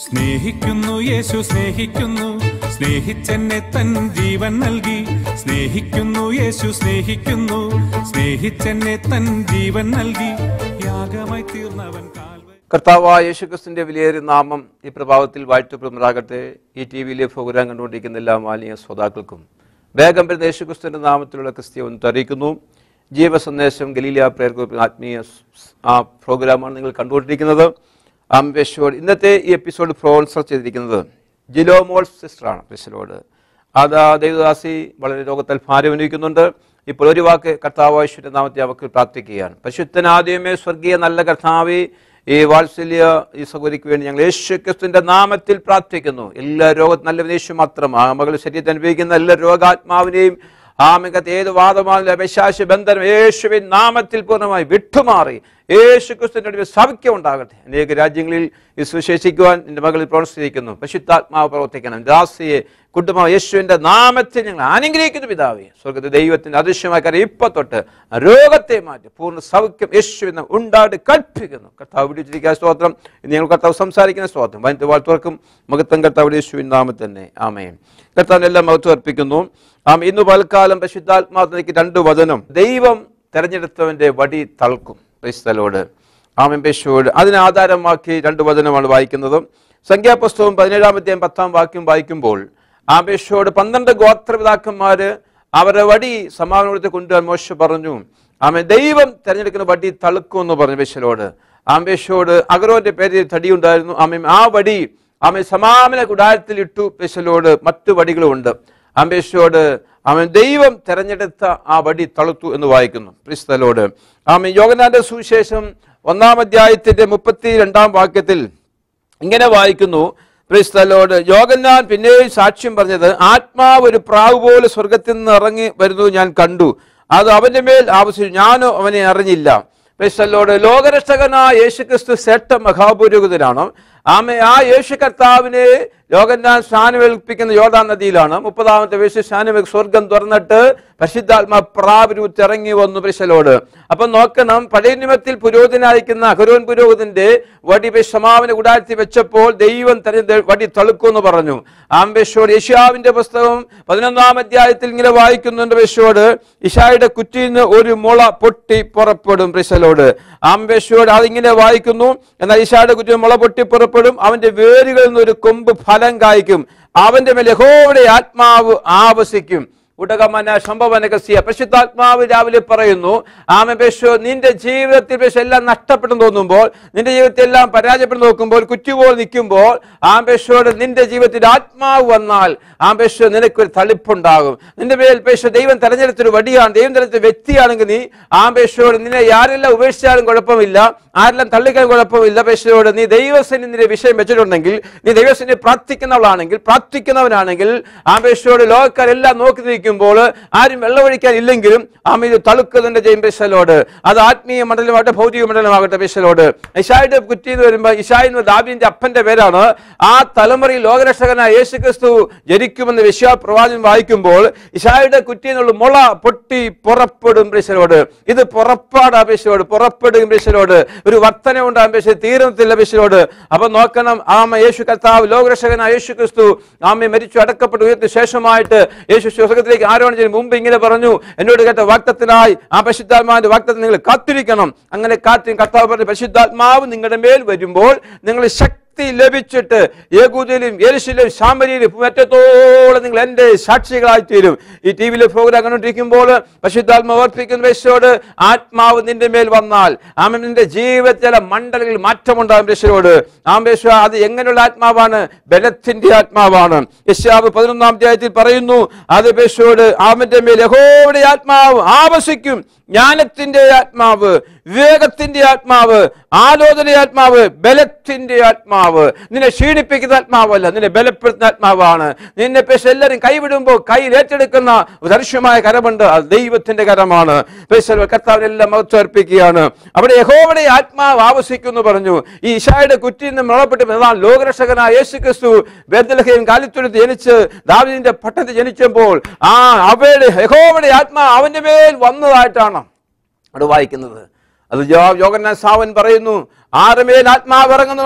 സ്നേഹിക്കുന്നു യേശു സ്നേഹിക്കുന്നു സ്നേഹിച്ചെന്നെ തൻ ജീവൻ നൽകി സ്നേഹിക്കുന്നു യേശു സ്നേഹിക്കുന്നു സ്നേഹിച്ചെന്നെ തൻ ജീവൻ നൽകി യാഗമായി തീർന്നവൻ കാൽവരി കർത്താവായ യേശുക്രിസ്തുവിന്റെ വിലയേറിയ നാമം ഈ പ്രഭാവത്തിൽ വാഴ്ത്തപ്പെടുന്നതാകട്ടെ ഈ ടി വിയിലെ പ്രോഗ്രാം കണ്ടുകൊണ്ടിരിക്കുന്ന എല്ലാ മാലിന്യ ശ്രോതാക്കൾക്കും വേഗം വരുന്ന യേശുക്രിസ്തുവിന്റെ നാമത്തിലുള്ള ക്രിസ്ത്യവൻ അറിയിക്കുന്നു ജീവ സന്ദേശം ഗലീലിയ പ്രേയർ ഗ്രൂപ്പിന് ആത്മീയ സ്- സ് ആ പ്രോഗ്രാമാണ് നിങ്ങൾ കണ്ടുകൊണ്ടിരിക്കുന്നത് ആംബേശ്വർ ഇന്നത്തെ ഈ എപ്പിസോഡ് സ്പോൺസർ ചെയ്തിരിക്കുന്നത് ജിലോമോൾ സിസ്റ്ററാണ് പ്രിസലോട് അത് ആ ദൈവദാസി വളരെ രോഗത്താൽ ഭാരമനുഭവിക്കുന്നുണ്ട് ഇപ്പോൾ ഒരു വാക്ക് കർത്താവാശ്വര നാമത്തെ അവർക്ക് പ്രാർത്ഥിക്കുകയാണ് പരിശുദ്ധനാദ്യമേ സ്വർഗീയ നല്ല കർത്താവെ ഈ വാത്സല്യ ഈ സഹോദരിക്ക് വേണ്ടി ഞങ്ങൾ യേശു ക്രിസ്തുവിന്റെ നാമത്തിൽ പ്രാർത്ഥിക്കുന്നു എല്ലാ രോഗ നല്ല യേശു മാത്രം ആ മകൾ ശരീരത്തിൽ അനുഭവിക്കുന്ന എല്ലാ രോഗാത്മാവിനെയും ആ മികത്ത് ഏത് വാദമാണെങ്കിലും അവിശ്വാസ ബന്ധനം യേശുവിൻ നാമത്തിൽ പൂർണ്ണമായി വിട്ടുമാറി യേശു ക്രിസ്തുവിന്റെ സൗഖ്യം ഉണ്ടാകട്ടെ അനേക രാജ്യങ്ങളിൽ ഇത് സുശേഷിക്കുവാൻ എൻ്റെ മകളിൽ പ്രവർത്തിച്ചിരിക്കുന്നു പശുദ്ധാത്മാവ് പ്രവർത്തിക്കണം ദാസിയെ കുടുംബം യേശുവിന്റെ നാമത്തിൽ ഞങ്ങൾ അനുഗ്രഹിക്കുന്നു പിതാവേ സ്വർഗത്തെ ദൈവത്തിന്റെ അദൃശ്യമായ കാര്യം ഇപ്പൊ തൊട്ട് ആ രോഗത്തെ മാറ്റി പൂർണ്ണ സൗഖ്യം യേശുവിന് ഉണ്ടായിട്ട് കൽപ്പിക്കുന്നു കർത്താവ് വിളിച്ചിരിക്കുന്ന സ്തോത്രം ഇന്ന് ഞങ്ങൾ കർത്താവ് സംസാരിക്കുന്ന സ്തോത്രം വനത്തെ വാഴ്ത്തുവർക്കും മകത്തം കർത്താവ് യേശുവിൻ നാമത്തിൽ തന്നെ ആമേൻ കർത്താവിനെല്ലാം മഹത്വം അർപ്പിക്കുന്നു ആം ഇന്ന് പൽക്കാലം പരിശുദ്ധാത്മാവിലേക്ക് രണ്ട് വചനം ദൈവം തെരഞ്ഞെടുത്തവന്റെ വടി തളക്കും ക്രൈസ്തലോട് ആമേശോട് അതിനെ ആധാരമാക്കി രണ്ട് വചനമാണ് വായിക്കുന്നത് സംഖ്യാപുസ്തകം പതിനേഴാമത്തെയും പത്താം വാക്യം വായിക്കുമ്പോൾ ആമേശോട് പന്ത്രണ്ട് ഗോത്രപിതാക്കന്മാര് അവരുടെ വടി സമാപനത്തെ കൊണ്ടുവരാൻ മോശ പറഞ്ഞു ആമെ ദൈവം തെരഞ്ഞെടുക്കുന്ന വടി തളുക്കും എന്ന് പറഞ്ഞു ബേശലോട് ആംബേശോട് അഗരോന്റെ പേരിൽ തടിയുണ്ടായിരുന്നു ആമേ ആ വടി ആമെ സമാപന കുടാരത്തിൽ ഇട്ടു ബേശലോട് മറ്റു വടികളുമുണ്ട് അംബേശോട് അവൻ ദൈവം തെരഞ്ഞെടുത്ത ആ വടി തളുത്തു എന്ന് വായിക്കുന്നു ക്രിസ്തലോട് ആമൻ യോഗനാന്റെ സുവിശേഷം ഒന്നാം അധ്യായത്തിന്റെ മുപ്പത്തി രണ്ടാം വാക്യത്തിൽ ഇങ്ങനെ വായിക്കുന്നു ക്രിസ്തലോട് യോഗന്നാൻ പിന്നെയും സാക്ഷ്യം പറഞ്ഞത് ആത്മാവ് ഒരു പ്രാവ് പോലെ സ്വർഗത്തിൽ നിന്ന് ഇറങ്ങി വരുന്നത് ഞാൻ കണ്ടു അത് അവന്റെ മേൽ ആവശ്യം ഞാനോ അവനെ അറിഞ്ഞില്ല ക്രിസ്തലോട് ലോകരക്ഷകനായ യേശുക്രിസ്തു ശ്രേഷ്ഠ മഹാപുരോഹിതനാണ് ആമെ ആ യേശു കർത്താവിനെ യോഗന്നാൻ സ്നാനമേൽപ്പിക്കുന്ന യോർദാൻ നദിയിലാണ് മുപ്പതാമത്തെ വയസ്സ് സ്നാനമേൽ സ്വർഗം തുറന്നിട്ട് പരിശുദ്ധാത്മ പ്രാപുരൂത്ത് ഇറങ്ങി വന്നു പരിശലോട് അപ്പൊ നോക്കണം പഴയ നിയമത്തിൽ പുരോഹിതനായിരിക്കുന്ന അഹരോൻ പുരോഹിതന്റെ വടി സമാപന കൂടാരത്തിൽ വെച്ചപ്പോൾ ദൈവം തെരഞ്ഞ വടി തളുക്കുമെന്ന് പറഞ്ഞു ആംബേശോട് യശാവിന്റെ പുസ്തകം പതിനൊന്നാം അധ്യായത്തിൽ ഇങ്ങനെ വായിക്കുന്നുണ്ട് ബേശോട് ഇഷായുടെ കുറ്റിയിൽ നിന്ന് ഒരു മുള പൊട്ടി പുറപ്പെടും പ്രിസലോട് ആംബേശോട് അതിങ്ങനെ വായിക്കുന്നു എന്നാൽ ഇഷായുടെ കുറ്റിയിൽ മുള പൊട്ടി പുറപ്പെടും അവന്റെ വേരുകളിൽ നിന്ന് ഒരു കൊമ്പ് ഫലം കായ്ക്കും അവന്റെ മേൽ യഹോവയുടെ ആത്മാവ് ആവസിക്കും ഉടകമന സംഭവനകസിയ പരിശുദ്ധാത്മാവ് രാവിലെ പറയുന്നു ആമ പേശോ നിന്റെ ജീവിതത്തിൽ പേശോ എല്ലാം നഷ്ടപ്പെട്ടു തോന്നുമ്പോൾ നിന്റെ ജീവിതത്തിൽ എല്ലാം പരാജയപ്പെട്ടു നോക്കുമ്പോൾ കുറ്റുപോൽ നിൽക്കുമ്പോൾ ആമ്പേശോട് നിന്റെ ജീവിതത്തിൽ ആത്മാവ് വന്നാൽ ആമ്പേശോ നിനക്കൊരു തളിപ്പുണ്ടാകും നിന്റെ മേൽ പേശോ ദൈവം തെരഞ്ഞെടുത്തൊരു വടിയാണ് ദൈവം തെരഞ്ഞെടുത്ത വ്യക്തിയാണെങ്കിൽ നീ ആമ്പേശോട് നിന്നെ ആരെല്ലാം ഉപേക്ഷിച്ചാലും കുഴപ്പമില്ല ആരെല്ലാം തള്ളിക്കാൻ കുഴപ്പമില്ല പേശോട് നീ ദൈവസേന നിന്റെ വിഷയം വെച്ചിട്ടുണ്ടെങ്കിൽ നീ ദൈവസേന പ്രാർത്ഥിക്കുന്നവളാണെങ്കിൽ പ്രാർത്ഥിക്കുന്നവനാണെങ്കിൽ ആമ്പേശോട് ലോകക്കാരെല്ലാം നോക്കി നിൽക്കുമ്പോൾ ആരും വെള്ളമൊഴിക്കാൻ ഇല്ലെങ്കിലും ആമ ഇത് തളുക്കുന്നതിന്റെ ജയം ബെശലോട് അത് ആത്മീയ മണ്ഡലമാകട്ടെ ഭൗതിക മണ്ഡലമാകട്ടെ ബെശലോട് ഇഷായുടെ കുറ്റി എന്ന് വരുമ്പോൾ ഇഷായി എന്ന് ദാബിന്റെ അപ്പന്റെ പേരാണ് ആ തലമുറയിൽ ലോകരക്ഷകനായ യേശു ക്രിസ്തു ജനിക്കുമെന്ന് വിശ്വാപ്രവാചൻ വായിക്കുമ്പോൾ ഇഷായുടെ കുറ്റി എന്നുള്ള മുള പൊട്ടി പുറപ്പെടും ബെശലോട് ഇത് പുറപ്പാട് അപേക്ഷയോട് പുറപ്പെടും ബെശലോട് ഒരു വർധനയുണ്ട് അപേക്ഷ തീരുന്നത്തില്ല ബെശലോട് അപ്പൊ നോക്കണം ആമ യേശു കർത്താവ് ലോകരക്ഷകനായ യേശു ക്രിസ്തു ആമയെ മരിച്ചു അടക്കപ്പെട്ടു ഉയർത്തിയ ശേഷമായിട്ട് യേശു സ്വർഗത്തിലേക്ക് ആരോഹണം ചെയ്യുന്ന മുമ്പ് ഇങ്ങനെ പറഞ്ഞു എന്നോട് കേട്ട വാക്തത്തിനായി ആ പരിശുദ്ധാത്മാവിന്റെ വാക്തത്തിൽ നിങ്ങൾ കാത്തിരിക്കണം അങ്ങനെ കാത്തി കർത്താവ് പറഞ്ഞ പരിശുദ്ധാത്മാവ് നിങ്ങളുടെ മേൽ വരുമ്പോൾ നിങ്ങൾ ശക്തി ലഭിച്ചിട്ട് യേകൂതിലും യെരുശിലും ശാമരിയിലും മറ്റത്തോളം നിങ്ങൾ എൻ്റെ സാക്ഷികളായി തീരും ഈ ടി വിയിലെ പ്രോഗ്രാം കണ്ടുകൊണ്ടിരിക്കുമ്പോൾ പരിശുദ്ധാത്മാവ് ഓർപ്പിക്കുന്ന യേശുവോട് ആത്മാവ് നിന്റെ മേൽ വന്നാൽ ആമ നിന്റെ ജീവിതത്തിലെ മണ്ഡലങ്ങളിൽ മാറ്റമുണ്ടാകും യേശുവോട് ആമേശ്വ അത് എങ്ങനെയുള്ള ആത്മാവാണ് ബലത്തിന്റെ ആത്മാവാണ് യശാവ് പതിനൊന്നാം അധ്യായത്തിൽ പറയുന്നു അത് യേശുവോട് ആമന്റെ മേൽ യഹോവയുടെ ആത്മാവ് ആവശിക്കും ജ്ഞാനത്തിന്റെ ആത്മാവ് വിവേകത്തിന്റെ ആത്മാവ് ആലോചന ആത്മാവ് ബലത്തിന്റെ ആത്മാവ് നിന്നെ ക്ഷീണിപ്പിക്കുന്ന ആത്മാവല്ല നിന്നെ ബലപ്പെടുത്തുന്ന ആത്മാവാണ് നിന്നെ പേശ എല്ലാവരും കൈവിടുമ്പോൾ കയ്യിൽ ഏറ്റെടുക്കുന്ന ഒരു ദർശ്യമായ കരമുണ്ട് അത് ദൈവത്തിന്റെ കരമാണ് പേശൽ കർത്താവിനെല്ലാം മഹത്വം അർപ്പിക്കുകയാണ് അവിടെ യഹോവയുടെ ആത്മാവ് ആവശിക്കുന്നു പറഞ്ഞു ഈ ഇഷായുടെ കുറ്റിയിൽ നിന്ന് മുളപ്പെട്ട് എന്നാൽ ലോകരക്ഷകനായ യേശു ക്രിസ്തു ബേദലഹയും കാലിത്തൊഴുത്ത് ജനിച്ച് ദാവിദിന്റെ പട്ടണത്തിൽ ജനിച്ചപ്പോൾ ആ അവയുടെ യഹോവയുടെ ആത്മാ അവന്റെ മേൽ വന്നതായിട്ടാണ് അവിടെ വായിക്കുന്നത് അത് യോ- യോഹന്നാൻ സാവൻ പറയുന്നു ആരുമേൽ ആത്മാവ് ഇറങ്ങുന്നുണ്ടോ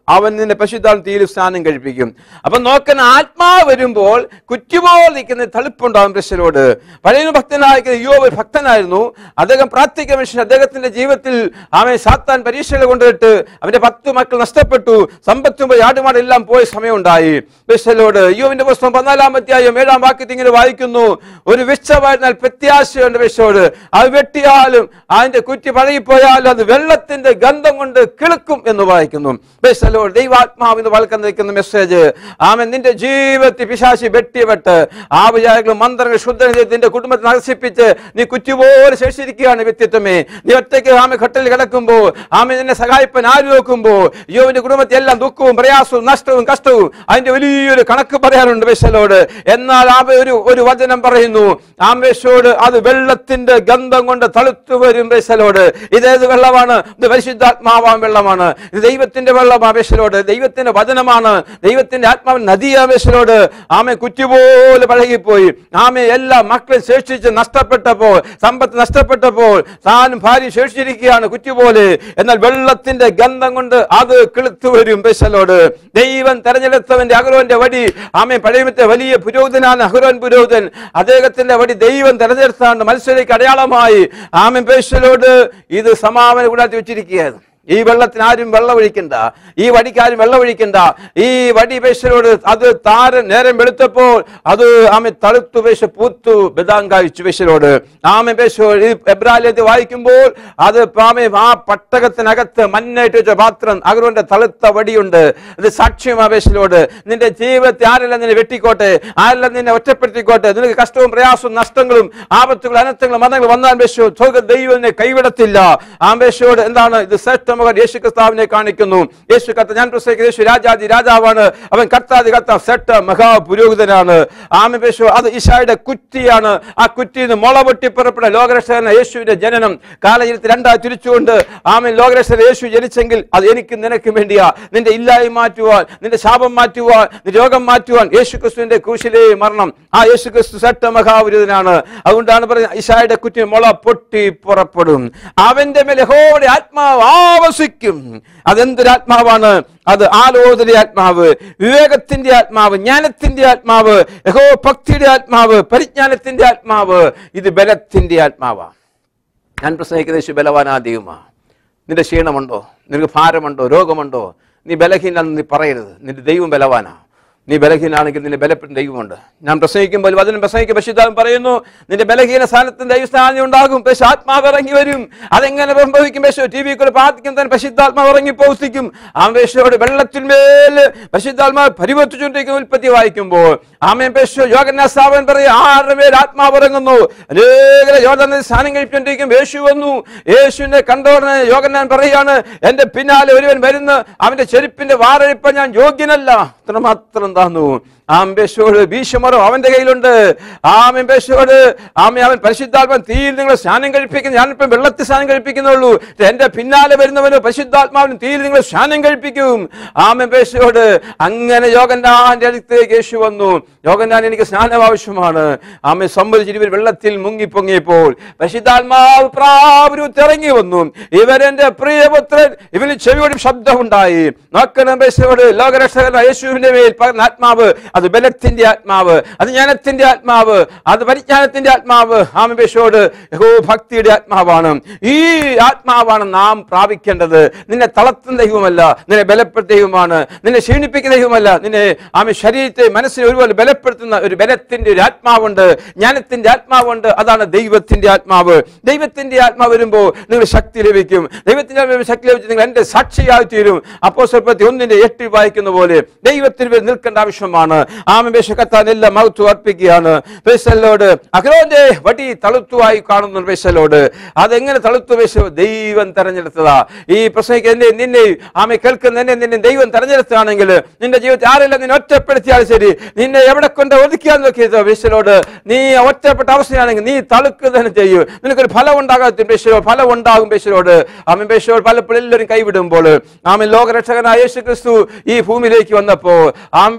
അവൻ നിന്നെ പശുദ്ധാൻ തീയിൽ സ്നാനം കഴിപ്പിക്കും അപ്പൊ നോക്കുന്ന ആത്മാവ് വരുമ്പോൾ കുറ്റുപോൽ നിൽക്കുന്ന തളിപ്പുണ്ടാവും പ്രശ്നരോട് പഴയ ഭക്തനായ യോബ് ഒരു ഭക്തനായിരുന്നു അദ്ദേഹം പ്രാർത്ഥിക്കുന്ന മനുഷ്യൻ അദ്ദേഹത്തിന്റെ ജീവിതത്തിൽ അവൻ സാത്താൻ പരീക്ഷകൾ കൊണ്ടിട്ട് അവന്റെ പത്ത് മക്കൾ നഷ്ടപ്പെട്ടു സമ്പത്തും പോയി ആടുമാടെല്ലാം പോയ സമയമുണ്ടായി ബിഷലോട് യോവിന്റെ പുസ്തകം പതിനാലാം അധ്യായം ഏഴാം വാക്യത്തിൽ ഇങ്ങനെ വായിക്കുന്നു ഒരു വിഷമായിരുന്നാൽ പ്രത്യാശയുണ്ട് വിഷോട് അത് വെട്ടിയാലും അതിന്റെ കുറ്റി പഴകിപ്പോയാലും അത് വെള്ളത്തിന്റെ ഗന്ധം കൊണ്ട് കിളുക്കും എന്ന് വായിക്കുന്നു ബിഷലോട് ദൈവാത്മാവിന് വളർക്കാൻ നിൽക്കുന്ന മെസ്സേജ് ആമൻ നിന്റെ ജീവിതത്തിൽ പിശാശി വെട്ടിവെട്ട് ആ വിചാരങ്ങളും മന്ത്രങ്ങൾ ശുദ്ധ നിന്റെ കുടുംബത്തെ നശിപ്പിച്ച് നീ കുറ്റുപോലെ ശേഷിച്ചിരിക്കുകയാണ് വ്യക്തിത്വമേ നീ ഒറ്റയ്ക്ക് ആമ ഘട്ടത്തിൽ കിടക്കുമ്പോൾ ആമ നിന്നെ സഹായിപ്പൻ ആര് നോക്കുമ്പോൾ യോവിന്റെ കുടുംബത്തെ എല്ലാം ദുഃഖവും പ്രയാസവും നഷ്ടവും കഷ്ടവും അതിന്റെ വലിയൊരു കണക്ക് പറയാനുണ്ട് ബേശലോട് എന്നാൽ ആ ഒരു ഒരു വചനം പറയുന്നു ആമേശോട് അത് വെള്ളത്തിന്റെ ഗന്ധം കൊണ്ട് തളുത്തു വരും ബേശലോട് ഇതേത് വെള്ളമാണ് ഇത് പരിശുദ്ധാത്മാവാം വെള്ളമാണ് ഇത് ദൈവത്തിന്റെ വെള്ളം ആവേശലോട് ദൈവത്തിന്റെ വചനമാണ് ദൈവത്തിന്റെ ആത്മാവിൻ നദിയാവേശലോട് ആമെ കുറ്റുപോലെ പഴകിപ്പോയി ആമെ എല്ലാ മക്കളും ശേഷിച്ച് നഷ്ടപ്പെട്ടപ്പോൾ സമ്പത്ത് നഷ്ടപ്പെട്ടപ്പോൾ താനും ഭാര്യ ശേഷിച്ചിരിക്കുകയാണ് കുറ്റുപോലെ എന്നാൽ വെള്ളത്തിന്റെ ഗന്ധം കൊണ്ട് അത് കിളുത്തു വരും ബെശലോട് ദൈവം തെരഞ്ഞെടുത്തവന്റെ അഹ്റോന്റെ വടി ആമെ പഴയമത്തെ വലിയ പുരോഹിതനാണ് അഹ്റോൻ പുരോഹിതൻ അദ്ദേഹത്തിന്റെ വടി ദൈവം തെരഞ്ഞെടുത്താണ് മത്സരയ്ക്ക് അടയാളമായി ആമെ ബേശലോട് ഇത് സമാപന കൂടാത്തി വെച്ചിരിക്കുകയാണ് ഈ വെള്ളത്തിന് ആരും വെള്ളം ഒഴിക്കണ്ട ഈ വടിക്കാരും വെള്ളം ഒഴിക്കണ്ട ഈ വടി പേശലോട് അത് താരൻ നേരം വെളുത്തപ്പോൾ അത് ആമെ തളുത്തു പേശ പൂത്തു ബദാം കായ്ച്ചു പേശലോട് ആമെ പേശോ ഈ എബ്രാലയത്തിൽ വായിക്കുമ്പോൾ അത് ആമെ ആ പട്ടകത്തിനകത്ത് മഞ്ഞായിട്ട് വെച്ച പാത്രം അഗറുവിന്റെ തളുത്ത വടിയുണ്ട് അത് സാക്ഷ്യമാ പേശലോട് നിന്റെ ജീവിതത്തെ ആരെല്ലാം നിന്നെ വെട്ടിക്കോട്ടെ ആരെല്ലാം നിന്നെ ഒറ്റപ്പെടുത്തിക്കോട്ടെ നിനക്ക് കഷ്ടവും പ്രയാസവും നഷ്ടങ്ങളും ആപത്തുകളും അനർത്ഥങ്ങളും മരണങ്ങളും വന്നാൽ പേശോ സ്വർഗ ദൈവം നിന്നെ കൈവിടത്തില്ല ആമ്പേശോട് എന്താണ് ഇത് ശ്രേഷ്ഠ മകൻ യേശു ക്രിസ്താവിനെ കാണിക്കുന്നു യേശു കർത്ത ഞാൻ പ്രസംഗിക്കുന്ന യേശു രാജാതി രാജാവാണ് അവൻ കർത്താതി കർത്താവ് ശ്രേഷ്ഠ മഹാപുരോഹിതനാണ് ആമപേശോ അത് ഈശായുടെ കുറ്റിയാണ് ആ കുറ്റിയിൽ നിന്ന് മുള പൊട്ടി പുറപ്പെട്ട ലോകരക്ഷകന യേശുവിന്റെ ജനനം കാലചരിത്തിൽ രണ്ടായി തിരിച്ചുകൊണ്ട് ആമൻ ലോകരക്ഷകൻ യേശു ജനിച്ചെങ്കിൽ അത് എനിക്ക് നിനക്ക് വേണ്ടിയാ നിന്റെ ഇല്ലായ്മ മാറ്റുവാൻ നിന്റെ ശാപം മാറ്റുവാൻ നിന്റെ രോഗം മാറ്റുവാൻ യേശു ക്രിസ്തുവിന്റെ ക്രൂശിലേ മരണം ആ യേശു ക്രിസ്തു ശ്രേഷ്ഠ മഹാപുരോഹിതനാണ് അതുകൊണ്ടാണ് പറയുന്നത് ഈശായുടെ കുറ്റി മുള പൊട്ടി പുറപ്പെടും അവന്റെ മേൽ യഹോവയുടെ ആത്മാവ് ആവസിക്കും അതെന്തൊരാത്മാവാണ് അത് ആലോചന ആത്മാവ് വിവേകത്തിന്റെ ആത്മാവ് ജ്ഞാനത്തിന്റെ ആത്മാവ് യഹോ ഭക്തിയുടെ ആത്മാവ് പരിജ്ഞാനത്തിന്റെ ആത്മാവ് ഇത് ബലത്തിന്റെ ആത്മാവാണ് ഞാൻ പ്രസംഗിക്കുന്ന യേശു ബലവാനാ ദൈവമാ നിന്റെ ക്ഷീണമുണ്ടോ നിനക്ക് ഭാരമുണ്ടോ രോഗമുണ്ടോ നീ ബലഹീനാണെന്ന് നീ പറയരുത് നിന്റെ ദൈവം ബലവാനാ നീ ബലഹീനാണെങ്കിൽ നിന്നെ ബലപ്പെടുന്ന ദൈവമുണ്ട് ഞാൻ പ്രസംഗിക്കുമ്പോൾ വചനം പ്രസംഗിക്കും പശുദ്ധാവൻ പറയുന്നു നിന്റെ ബലഹീന സ്ഥാനത്തിന് ദൈവസ്ഥാനം ഉണ്ടാകും പക്ഷെ ആത്മാവ് ഇറങ്ങി വരും അതെങ്ങനെ സംഭവിക്കും പശു ടി വി കൂടെ പ്രാർത്ഥിക്കും തന്നെ പശുദ്ധാത്മാവ് ഇറങ്ങി പോസ്തിക്കും ആ പേശോട് വെള്ളത്തിന്മേൽ പശുദ്ധാത്മാവ് പരിവർത്തിച്ചുകൊണ്ടിരിക്കുന്ന ഉൽപ്പത്തി വായിക്കുമ്പോൾ ആമേ പേശു യോഗനാസ്ഥാപൻ പറയും ആരുടെ മേൽ ആത്മാവ് ഇറങ്ങുന്നു അനേക യോധന സ്ഥാനം കഴിച്ചുകൊണ്ടിരിക്കും യേശു വന്നു യേശുവിനെ കണ്ടോടനെ യോഗനാൻ പറയാണ് എന്റെ പിന്നാലെ ഒരുവൻ വരുന്ന അവന്റെ ചെരുപ്പിന്റെ വാറഴിപ്പ ഞാൻ യോഗ്യനല്ല അത്രമാത്രം താന്നു ആംബേശോട് ഭീഷമറോ അവന്റെ കയ്യിലുണ്ട് ആമെമ്പേശോട് ആമെ അവൻ പരിശുദ്ധാത്മൻ തീയിൽ നിങ്ങളെ സ്നാനം കഴിപ്പിക്കുന്നു ഞാനിപ്പം വെള്ളത്തിൽ സ്നാനം കഴിപ്പിക്കുന്നുള്ളൂ എന്റെ പിന്നാലെ വരുന്നവന് പരിശുദ്ധാത്മാവിന് തീയിൽ നിങ്ങളെ സ്നാനം കഴിപ്പിക്കും ആമെമ്പേശോട് അങ്ങനെ യോഗന്നാന്റെ അടുത്തേക്ക് യേശു വന്നു യോഗന്നാൻ എനിക്ക് സ്നാനം ആവശ്യമാണ് ആമെ സമ്മതിച്ചിരുവർ വെള്ളത്തിൽ മുങ്ങിപ്പൊങ്ങിയപ്പോൾ പരിശുദ്ധാത്മാവ് പ്രാപുരത്ത് ഇറങ്ങി വന്നു ഇവരെന്റെ പ്രിയപുത്രൻ ഇവന് ചെവിയോടും ശബ്ദമുണ്ടായി നോക്കണം ബേശോട് ലോകരക്ഷകൻ യേശുവിന്റെ മേൽ പകർന്ന ആത്മാവ് അത് ബലത്തിന്റെ ആത്മാവ് അത് ജ്ഞാനത്തിന്റെ ആത്മാവ് അത് പരിജ്ഞാനത്തിന്റെ ആത്മാവ് ആമബേശോട് യഹോ ഭക്തിയുടെ ആത്മാവാണ് ഈ ആത്മാവാണ് നാം പ്രാപിക്കേണ്ടത് നിന്നെ തളർത്തുന്ന ദൈവമല്ല നിന്നെ ബലപ്പെടുത്ത ദൈവമാണ് നിന്നെ ക്ഷീണിപ്പിക്കുന്ന ദൈവമല്ല നിന്നെ ആമ ശരീരത്തെ മനസ്സിനെ ഒരുപോലെ ബലപ്പെടുത്തുന്ന ഒരു ബലത്തിന്റെ ഒരു ആത്മാവുണ്ട് ജ്ഞാനത്തിന്റെ ആത്മാവുണ്ട് അതാണ് ദൈവത്തിന്റെ ആത്മാവ് ദൈവത്തിന്റെ ആത്മാവ് വരുമ്പോൾ നിങ്ങൾ ശക്തി ലഭിക്കും ദൈവത്തിന്റെ ആത്മാവിന് ശക്തി ലഭിച്ച് നിങ്ങൾ എന്റെ സാക്ഷിയായി തീരും അപ്പോ സ്വൽപ്പത്തി ഒന്നിന്റെ എട്ടി വായിക്കുന്ന പോലെ ദൈവത്തിന് വേണ്ടി നിൽക്കേണ്ട ആവശ്യമാണ് ആമേശ കത്താൻ എല്ലാം മഹത്വം അർപ്പിക്കുകയാണ് പേശലോട് അഖിലോന്റെ വടി തളുത്തുവായി കാണുന്നു പേശലോട് അതെങ്ങനെ തളുത്തു പേശ ദൈവം തെരഞ്ഞെടുത്തതാ ഈ പ്രസംഗിക്ക് എന്നെ നിന്നെ ആമെ കേൾക്കുന്ന എന്നെ നിന്നെ ദൈവം തെരഞ്ഞെടുത്താണെങ്കിൽ നിന്റെ ജീവിതത്തിൽ ആരെല്ലാം നിന്നെ ഒറ്റപ്പെടുത്തിയാലും ശരി നിന്നെ എവിടെ കൊണ്ട് ഒതുക്കിയാൽ നോക്കിയത് പേശലോട് നീ ഒറ്റപ്പെട്ട അവസ്ഥയാണെങ്കിൽ നീ തളുക്കുക തന്നെ ചെയ്യൂ നിനക്കൊരു ഫലം ഉണ്ടാകാത്ത പേശലോ ഫലം ഉണ്ടാകും പേശലോട് ആമൻ പേശലോട് പലപ്പോഴും എല്ലാവരും കൈവിടുമ്പോൾ ആമൻ ലോകരക്ഷകനായ യേശു ക്രിസ്തു ഈ ഭൂമിയിലേക്ക് വന്നപ്പോ ആമൻ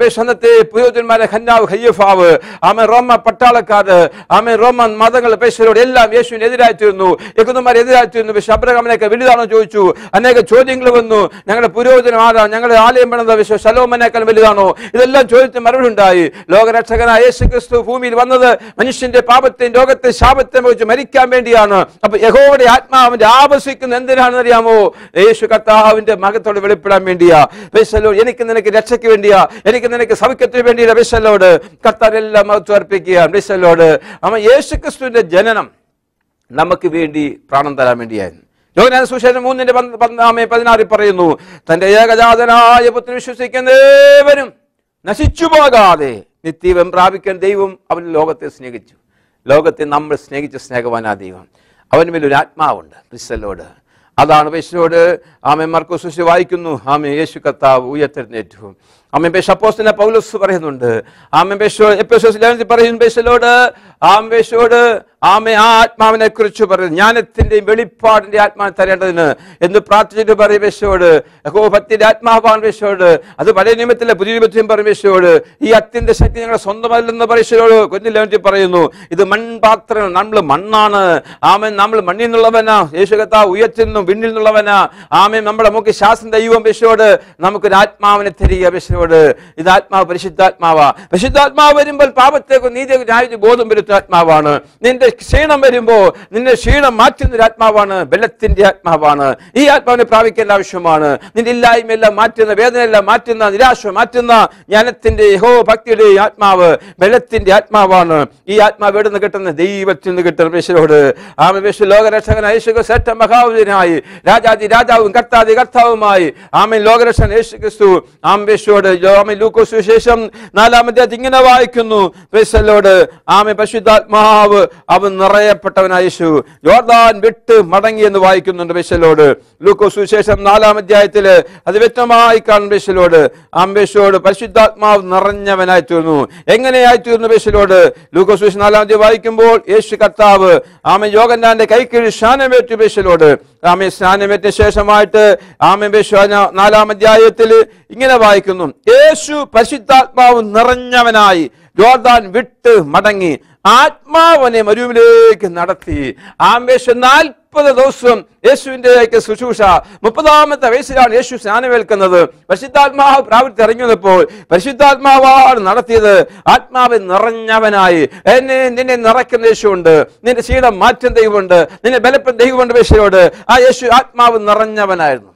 ആമേഷ് അന്നത്തെ പുരോഹിതന്മാരെ ഖന്നാവ് ഖയ്യഫാവ് ആമേ റോമ പട്ടാളക്കാര് ആമേ റോമൻ മതങ്ങൾ പേശലോട് എല്ലാം യേശുവിന് എതിരായി തീർന്നു യഹൂദന്മാർ എതിരായി തീർന്നു പക്ഷെ അബ്രഹാമിനൊക്കെ വലുതാണോ ചോദിച്ചു അനേക ചോദ്യങ്ങൾ വന്നു ഞങ്ങളുടെ പുരോഹിതനം ആരാ ഞങ്ങളുടെ ആലയം പണിത വിശ്വ ശലോമനേക്കാൾ വലുതാണോ ഇതെല്ലാം ചോദ്യത്തിന് മറുപടി ഉണ്ടായി ലോകരക്ഷകനായ യേശു ക്രിസ്തു ഭൂമിയിൽ വന്നത് മനുഷ്യന്റെ പാപത്തെയും രോഗത്തെ ശാപത്തെ വെച്ച് മരിക്കാൻ വേണ്ടിയാണ് അപ്പൊ യഹോവയുടെ ആത്മാവിന്റെ ആവസിക്കുന്ന എന്തിനാണെന്ന് അറിയാമോ യേശു കർത്താവിന്റെ മകത്തോട് വെളിപ്പെടാൻ വേണ്ടിയാ ബേശല്ലോ എനിക്ക് നിനക്ക് രക്ഷയ്ക്ക് വേണ്ടിയാ എനിക്ക് നിനക്ക് സൗഖ്യത്തിന് വേണ്ടിയാ ബേശല്ലോട് കർത്താരെല്ലാം മഹത്വം അർപ്പിക്കുക ബേശല്ലോട് അവൻ യേശു ക്രിസ്തുവിന്റെ ജനനം നമുക്ക് വേണ്ടി പ്രാണം തരാൻ വേണ്ടിയായിരുന്നു യോഹന്നാൻ സുശേഷം മൂന്നിന്റെ പന്ത് പന്ത്രണ്ടാമേ പതിനാറിൽ പറയുന്നു തന്റെ ഏകജാതനായ പുത്രൻ വിശ്വസിക്കുന്നേവരും നശിച്ചു പോകാതെ നിത്യവം പ്രാപിക്കാൻ ദൈവം അവൻ ലോകത്തെ സ്നേഹിച്ചു ലോകത്തെ നമ്മൾ സ്നേഹിച്ച സ്നേഹവാനാ ദൈവം അവന് മേലൊരു ഒരു ആത്മാവുണ്ട് ക്രിസ്തലോട് അതാണ് യേശുവോട് ആമെ മർക്കോസുശി വായിക്കുന്നു ആമെ യേശു കർത്താവ് ഉയർത്തെഴുന്നേറ്റു ആമെ ബേഷപ്പോസിനെ പൗലോസ് പറയുന്നുണ്ട് ആമെ ബേശോ എപ്പോസോസ് ലേഖനത്തിൽ പറയുന്നു ബേശലോട് ആമ ബേശോട് ആമെ ആ ആത്മാവിനെ കുറിച്ച് പറയുന്നു ജ്ഞാനത്തിന്റെയും വെളിപ്പാടിന്റെ ആത്മാവിനെ തരേണ്ടതിന് എന്ന് പ്രാർത്ഥിച്ചിട്ട് പറയും ബേശോട് യഹോ ഭക്തിന്റെ ആത്മാവാൻ ബേശോട് അത് പഴയ നിയമത്തിലെ പുതിയ നിയമത്തിലും പറയും ബേശോട് ഈ അത്യന്റെ ശക്തി ഞങ്ങളുടെ സ്വന്തമല്ലെന്ന് പരീക്ഷയോട് കൊഞ്ഞിലേറ്റി പറയുന്നു ഇത് മൺപാത്രം നമ്മൾ മണ്ണാണ് ആമൻ നമ്മൾ മണ്ണിൽ നിന്നുള്ളവനാ യേശു കർത്താവ് ഉയർത്തിൽ നിന്നും വിണ്ണിൽ നിന്നുള്ളവനാ ആമൻ നമ്മുടെ നമുക്ക് ശാസ്ത്രം ദൈവം ബേശോട് നമുക്കൊരു ആത്മാവിനെ തരിക ബേശോട് ഇത് ആത്മാവ് പരിശുദ്ധാത്മാവാ പരിശുദ്ധാത്മാവ് വരുമ്പോൾ പാപത്തേക്ക് നീതി ന്യായ ബോധം വരുത്തുന്ന ആത്മാവാണ് നിന്റെ ക്ഷീണം വരുമ്പോ നിന്റെ ക്ഷീണം മാറ്റുന്ന ഒരു ആത്മാവാണ് ബലത്തിന്റെ ആത്മാവാണ് ഈ ആത്മാവിനെ പ്രാപിക്കേണ്ട ആവശ്യമാണ് നിന്റെ ഇല്ലായ്മയെല്ലാം മാറ്റുന്ന വേദനയെല്ലാം മാറ്റുന്ന നിരാശ മാറ്റുന്ന ജ്ഞാനത്തിന്റെ യഹോ ഭക്തിയുടെ ഈ ആത്മാവ് ബലത്തിന്റെ ആത്മാവാണ് ഈ ആത്മാവ് എവിടെ നിന്ന് കിട്ടുന്ന ദൈവത്തിൽ നിന്ന് കിട്ടുന്ന പേശരോട് ആമ പേശ ലോകരക്ഷകനായ യേശു ശ്രേഷ്ഠ മഹാവുജനായി രാജാതി രാജാവും കർത്താതി കർത്താവുമായി ആമൻ ലോകരക്ഷകൻ യേശു ക്രിസ്തു ആംബേശോട് ആമൻ ലൂക്കോസ് ശേഷം നാലാമത്തെ ഇങ്ങനെ വായിക്കുന്നു പേശലോട് ആമ പരിശുദ്ധാത്മാവ് അവൻ നിറയപ്പെട്ടവനായ യേശു യോർദാൻ വിട്ട് മടങ്ങി എന്ന് വായിക്കുന്നുണ്ട് ബേശലോട് ലൂക്കോസ് സുശേഷം നാലാം അധ്യായത്തില് അത് വ്യക്തമായി കാണും ബേശലോട് ആംബേശോട് പരിശുദ്ധാത്മാവ് നിറഞ്ഞവനായി തീർന്നു എങ്ങനെയായി തീർന്നു ബേശലോട് ലൂക്കോസ് സുശേഷം നാലാം അധ്യായം വായിക്കുമ്പോൾ യേശു കർത്താവ് ആമ യോഗന്നാന്റെ കൈക്കീഴ് സ്നാനമേറ്റു ബേശലോട് ആമെ സ്നാനമേറ്റ ശേഷമായിട്ട് ആമെ ബേശു നാലാം അധ്യായത്തിൽ ഇങ്ങനെ വായിക്കുന്നു യേശു പരിശുദ്ധാത്മാവ് നിറഞ്ഞവനായി ജോർദാൻ വിട്ട് മടങ്ങി ആത്മാവനെ മരുവിലേക്ക് നടത്തി ആമേശ നാൽപ്പത് ദിവസം യേശുവിന്റെ ശുശ്രൂഷ മുപ്പതാമത്തെ വയസ്സിലാണ് യേശു സ്നാനമേൽക്കുന്നത് പരിശുദ്ധാത്മാവ് പ്രാവർത്തി ഇറങ്ങിയപ്പോൾ പരിശുദ്ധാത്മാവാണ് നടത്തിയത് ആത്മാവ് നിറഞ്ഞവനായി എന്നെ നിന്നെ നിറയ്ക്കുന്ന യേശുണ്ട് നിന്റെ ക്ഷീണം മാറ്റുന്ന ദൈവമുണ്ട് നിന്നെ ബലപ്പെടുന്ന ദൈവമുണ്ട് യേശുയോട് ആ യേശു ആത്മാവ് നിറഞ്ഞവനായിരുന്നു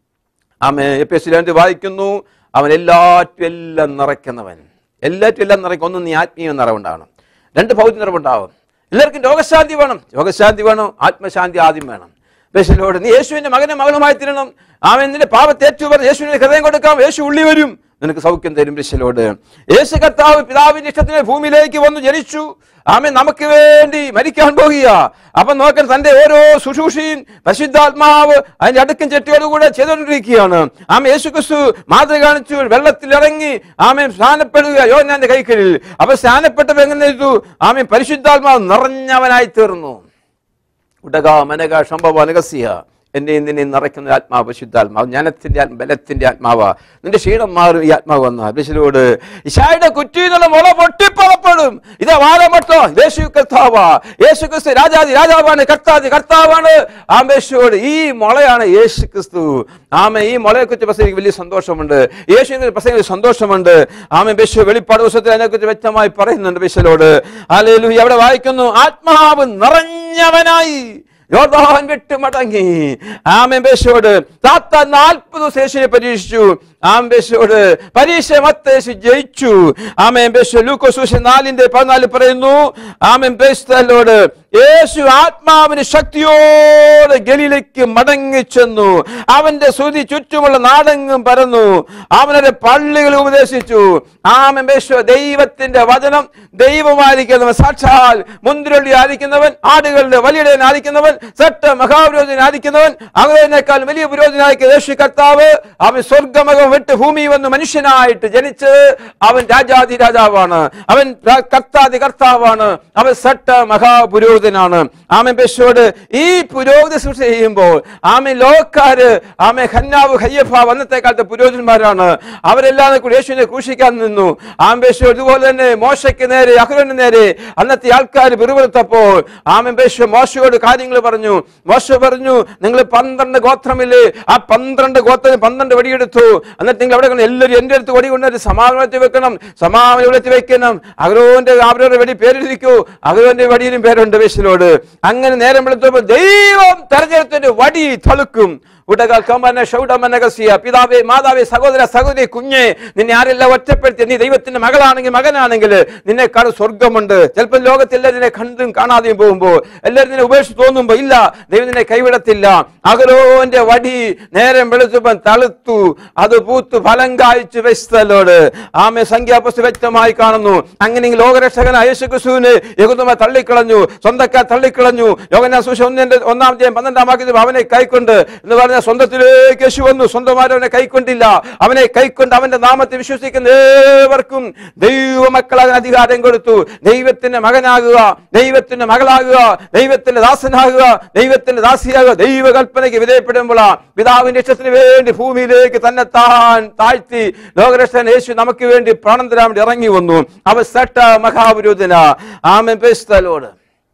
ആമേ എപ്പിസിലാൻഡ് വായിക്കുന്നു അവൻ എല്ലാറ്റും എല്ലാം നിറയ്ക്കുന്നവൻ എല്ലാറ്റും എല്ലാം നിറയ്ക്കും ഒന്ന് നീ ആത്മീയ നിറവുണ്ടാവണം രണ്ട് ഭൗതിക നിറവുണ്ടാവും എല്ലാവർക്കും രോഗശാന്തി വേണം രോഗശാന്തി വേണം ആത്മശാന്തി ആദ്യം വേണം യേശുവിനോട് നീ യേശുവിന്റെ മകനും മകളുമായി തീരണം അവൻ നിന്റെ പാപത്തേറ്റു പറഞ്ഞ് യേശുവിന് ഹൃദയം കൊടുക്കാം യേശു ഉള്ളി വരും നിനക്ക് സൗഖ്യം തരും യേശുവിനോട് യേശു കർത്താവ് പിതാവിന്റെ ഇഷ്ടത്തിന് ഭൂമിയിലേക്ക് വന്നു ജനിച്ചു ആമേ നമുക്ക് വേണ്ടി മരിക്കാൻ പോകുക അപ്പൊ നോക്കാൻ തന്റെ ഓരോ ശുശ്രൂഷയും പരിശുദ്ധാത്മാവ് അതിന്റെ അടുക്കും ചെട്ടിയോടുകൂടെ ചെയ്തുകൊണ്ടിരിക്കുകയാണ് ആമേ യേശു ക്രിസ്തു മാതൃ കാണിച്ചു വെള്ളത്തിൽ ഇറങ്ങി ആമേ സ്നാനപ്പെടുക യോനാന്റെ കൈകളിൽ അപ്പൊ സ്നാനപ്പെട്ടപ്പോൾ എങ്ങനെ ചെയ്തു ആമേ പരിശുദ്ധാത്മാവ് നിറഞ്ഞവനായി തീർന്നു ഉടക മനക ശംഭവ അനകസ്യ എന്നെ നിന്നെ നിറയ്ക്കുന്ന ആത്മാവ് പരിശുദ്ധാത്മാവ് ജ്ഞാനത്തിന്റെ ആത്മ ബലത്തിന്റെ ആത്മാവ് നിന്റെ ക്ഷീണം മാറും ഈ ആത്മാവ് വന്ന ബിശിലോട് ഇഷായുടെ കുറ്റിന്നുള്ള മുള പൊട്ടിപ്പുറപ്പെടും ഇത് വാരമട്ടോ യേശു കർത്താവാ യേശു ക്രിസ്തു രാജാതി രാജാവാണ് കർത്താതി കർത്താവാണ് ആമേശോട് ഈ മുളയാണ് യേശു ക്രിസ്തു ആമ ഈ മുളയെ കുറിച്ച് പ്രസംഗിക്ക് വലിയ സന്തോഷമുണ്ട് യേശുവിനെ പ്രസംഗിക്ക് സന്തോഷമുണ്ട് ആമ ബിശു വെളിപ്പാട് ദിവസത്തിൽ അതിനെക്കുറിച്ച് വ്യക്തമായി പറയുന്നുണ്ട് ബിശലോട് ആലേലു അവിടെ വായിക്കുന്നു ആത്മാവ് നിറഞ്ഞവനായി യോർദാൻ വിട്ട് മടങ്ങി ആമേശോട് താത്ത നാൽപ്പത് ദിവസം യേശുവിനെ പരീക്ഷിച്ചു ആംബേശോട് പരീക്ഷ മത്തേശു ജയിച്ചു ആമേശു ലൂക്കോസൂഷൻ നാലിന്റെ പതിനാല് പറയുന്നു ആമേശോട് യേശു ആത്മാവിന് ശക്തിയോടെ ഗലിലേക്ക് മടങ്ങി ചെന്നു അവന്റെ ശ്രുതി ചുറ്റുമുള്ള നാടെങ്ങും പരന്നു അവനൊരു പള്ളികൾ ഉപദേശിച്ചു ആമേശോ ദൈവത്തിന്റെ വചനം ദൈവമായിരിക്കുന്നവൻ സാക്ഷാൽ മുന്തിരൊള്ളി ആയിരിക്കുന്നവൻ ആടുകളുടെ വലിയ ആയിരിക്കുന്നവൻ സട്ട മഹാപുരോധനായിരിക്കുന്നവൻ അവനേക്കാൾ വലിയ പുരോധനായിരിക്കുന്ന യേശു കർത്താവ് അവൻ സ്വർഗമക ദൈവം വിട്ട് ഭൂമി വന്ന് മനുഷ്യനായിട്ട് ജനിച്ച് അവൻ രാജാതി രാജാവാണ് അവൻ ര- കർത്താതി കർത്താവാണ് അവൻ സട്ട മഹാപുരോഹിതനാണ് ആമൻ പേശോട് ഈ പുരോഹിത സൃഷ്ടി ചെയ്യുമ്പോൾ ആമൻ ലോകക്കാര് ആമൻ ഹന്നാവ് ഹയ്യഫ അന്നത്തെ കാലത്തെ പുരോഹിതന്മാരാണ് അവരെല്ലാം കൂടി യേശുവിനെ ക്രൂശിക്കാൻ നിന്നു ആമൻ പേശോ ഇതുപോലെ തന്നെ മോശയ്ക്ക് നേരെ അഹ്റന് നേരെ അന്നത്തെ ആൾക്കാർ പിറുപിറുത്തപ്പോൾ ആമൻ പേശോ മോശയോട് കാര്യങ്ങൾ പറഞ്ഞു മോശ പറഞ്ഞു നിങ്ങൾ പന്ത്രണ്ട് ഗോത്രമില്ലേ ആ പന്ത്രണ്ട് ഗോത്രത്തിന് പന്ത്രണ്ട് വടിയെടുത്തു എന്നിട്ട് നിങ്ങൾ അവിടെ കൊണ്ട് എല്ലാവരും എൻ്റെ അടുത്ത് വടി കൊണ്ടൊരു സമാപനത്തിൽ വെക്കണം സമാപനത്തിൽ വെക്കണം അഗ്രഹോന്റെ അവരവരുടെ വടി പേരെഴുതിക്കൂ അഗ്രഹോന്റെ വടിയിലും പേരുണ്ട് വേശിലോട് അങ്ങനെ നേരം വെളുത്തപ്പോൾ ദൈവം തെരഞ്ഞെടുത്തിന്റെ വടി തളുക്കും ഉടകൾ കമ്പന ഷൗഡമനകസിയ പിതാവേ മാതാവേ സഹോദര സഹോദരി കുഞ്ഞെ നിന്നെ ആരെല്ലാം ഒറ്റപ്പെടുത്തി നീ ദൈവത്തിന്റെ മകളാണെങ്കിൽ മകനാണെങ്കിൽ നിന്നെ കാണും സ്വർഗമുണ്ട് ചിലപ്പോൾ ലോകത്തിൽ എല്ലാവരും നിന്നെ കണ്ടും കാണാതെയും പോകുമ്പോൾ എല്ലാവരും നിന്നെ ഉപേക്ഷിച്ച് തോന്നുമ്പോ ഇല്ല ദൈവം നിന്നെ കൈവിടത്തില്ല അകലോന്റെ വടി നേരം വെളുത്തുമ്പം തളുത്തു അത് പൂത്തു ഫലം കായ്ച്ചു വെച്ചതല്ലോട് ആമെ സംഖ്യാപുസ്തകം വ്യക്തമായി കാണുന്നു അങ്ങനെ ലോകരക്ഷകനായ യേശു ക്രിസ്തുവിനെ യഹൂദമ തള്ളിക്കളഞ്ഞു സ്വന്തക്കാർ തള്ളിക്കളഞ്ഞു യോഗനാ സുശ ഒന്നിന്റെ ഒന്നാമത്തെയും പന്ത്രണ്ടാം വാക്യത്തിൽ അവനെ കൈക്കൊണ്ട് എന്ന് പറഞ്ഞ സ്വന്തത്തിലേക്ക് യേശു വന്നു സ്വന്തമാരും അവനെ കൈക്കൊണ്ടില്ല അവനെ കൈക്കൊണ്ട് അവന്റെ നാമത്തെ വിശ്വസിക്കുന്ന ഏവർക്കും ദൈവമക്കളാകാൻ അധികാരം കൊടുത്തു ദൈവത്തിന്റെ മകനാകുക ദൈവത്തിന്റെ മകളാകുക ദൈവത്തിന്റെ ദാസനാകുക ദൈവത്തിന്റെ ദാസിയാകുക ദൈവകൽപ്പനയ്ക്ക് വിധേയപ്പെടുമ്പോൾ പിതാവിന്റെ ഇഷ്ടത്തിന് വേണ്ടി ഭൂമിയിലേക്ക് തന്നെ താൻ താഴ്ത്തി ലോകരക്ഷകൻ യേശു നമുക്ക് വേണ്ടി പ്രാണം തരാൻ വേണ്ടി ഇറങ്ങി വന്നു അവ സട്ട മഹാപുരോധന ആമൻ പേസ്തലോട്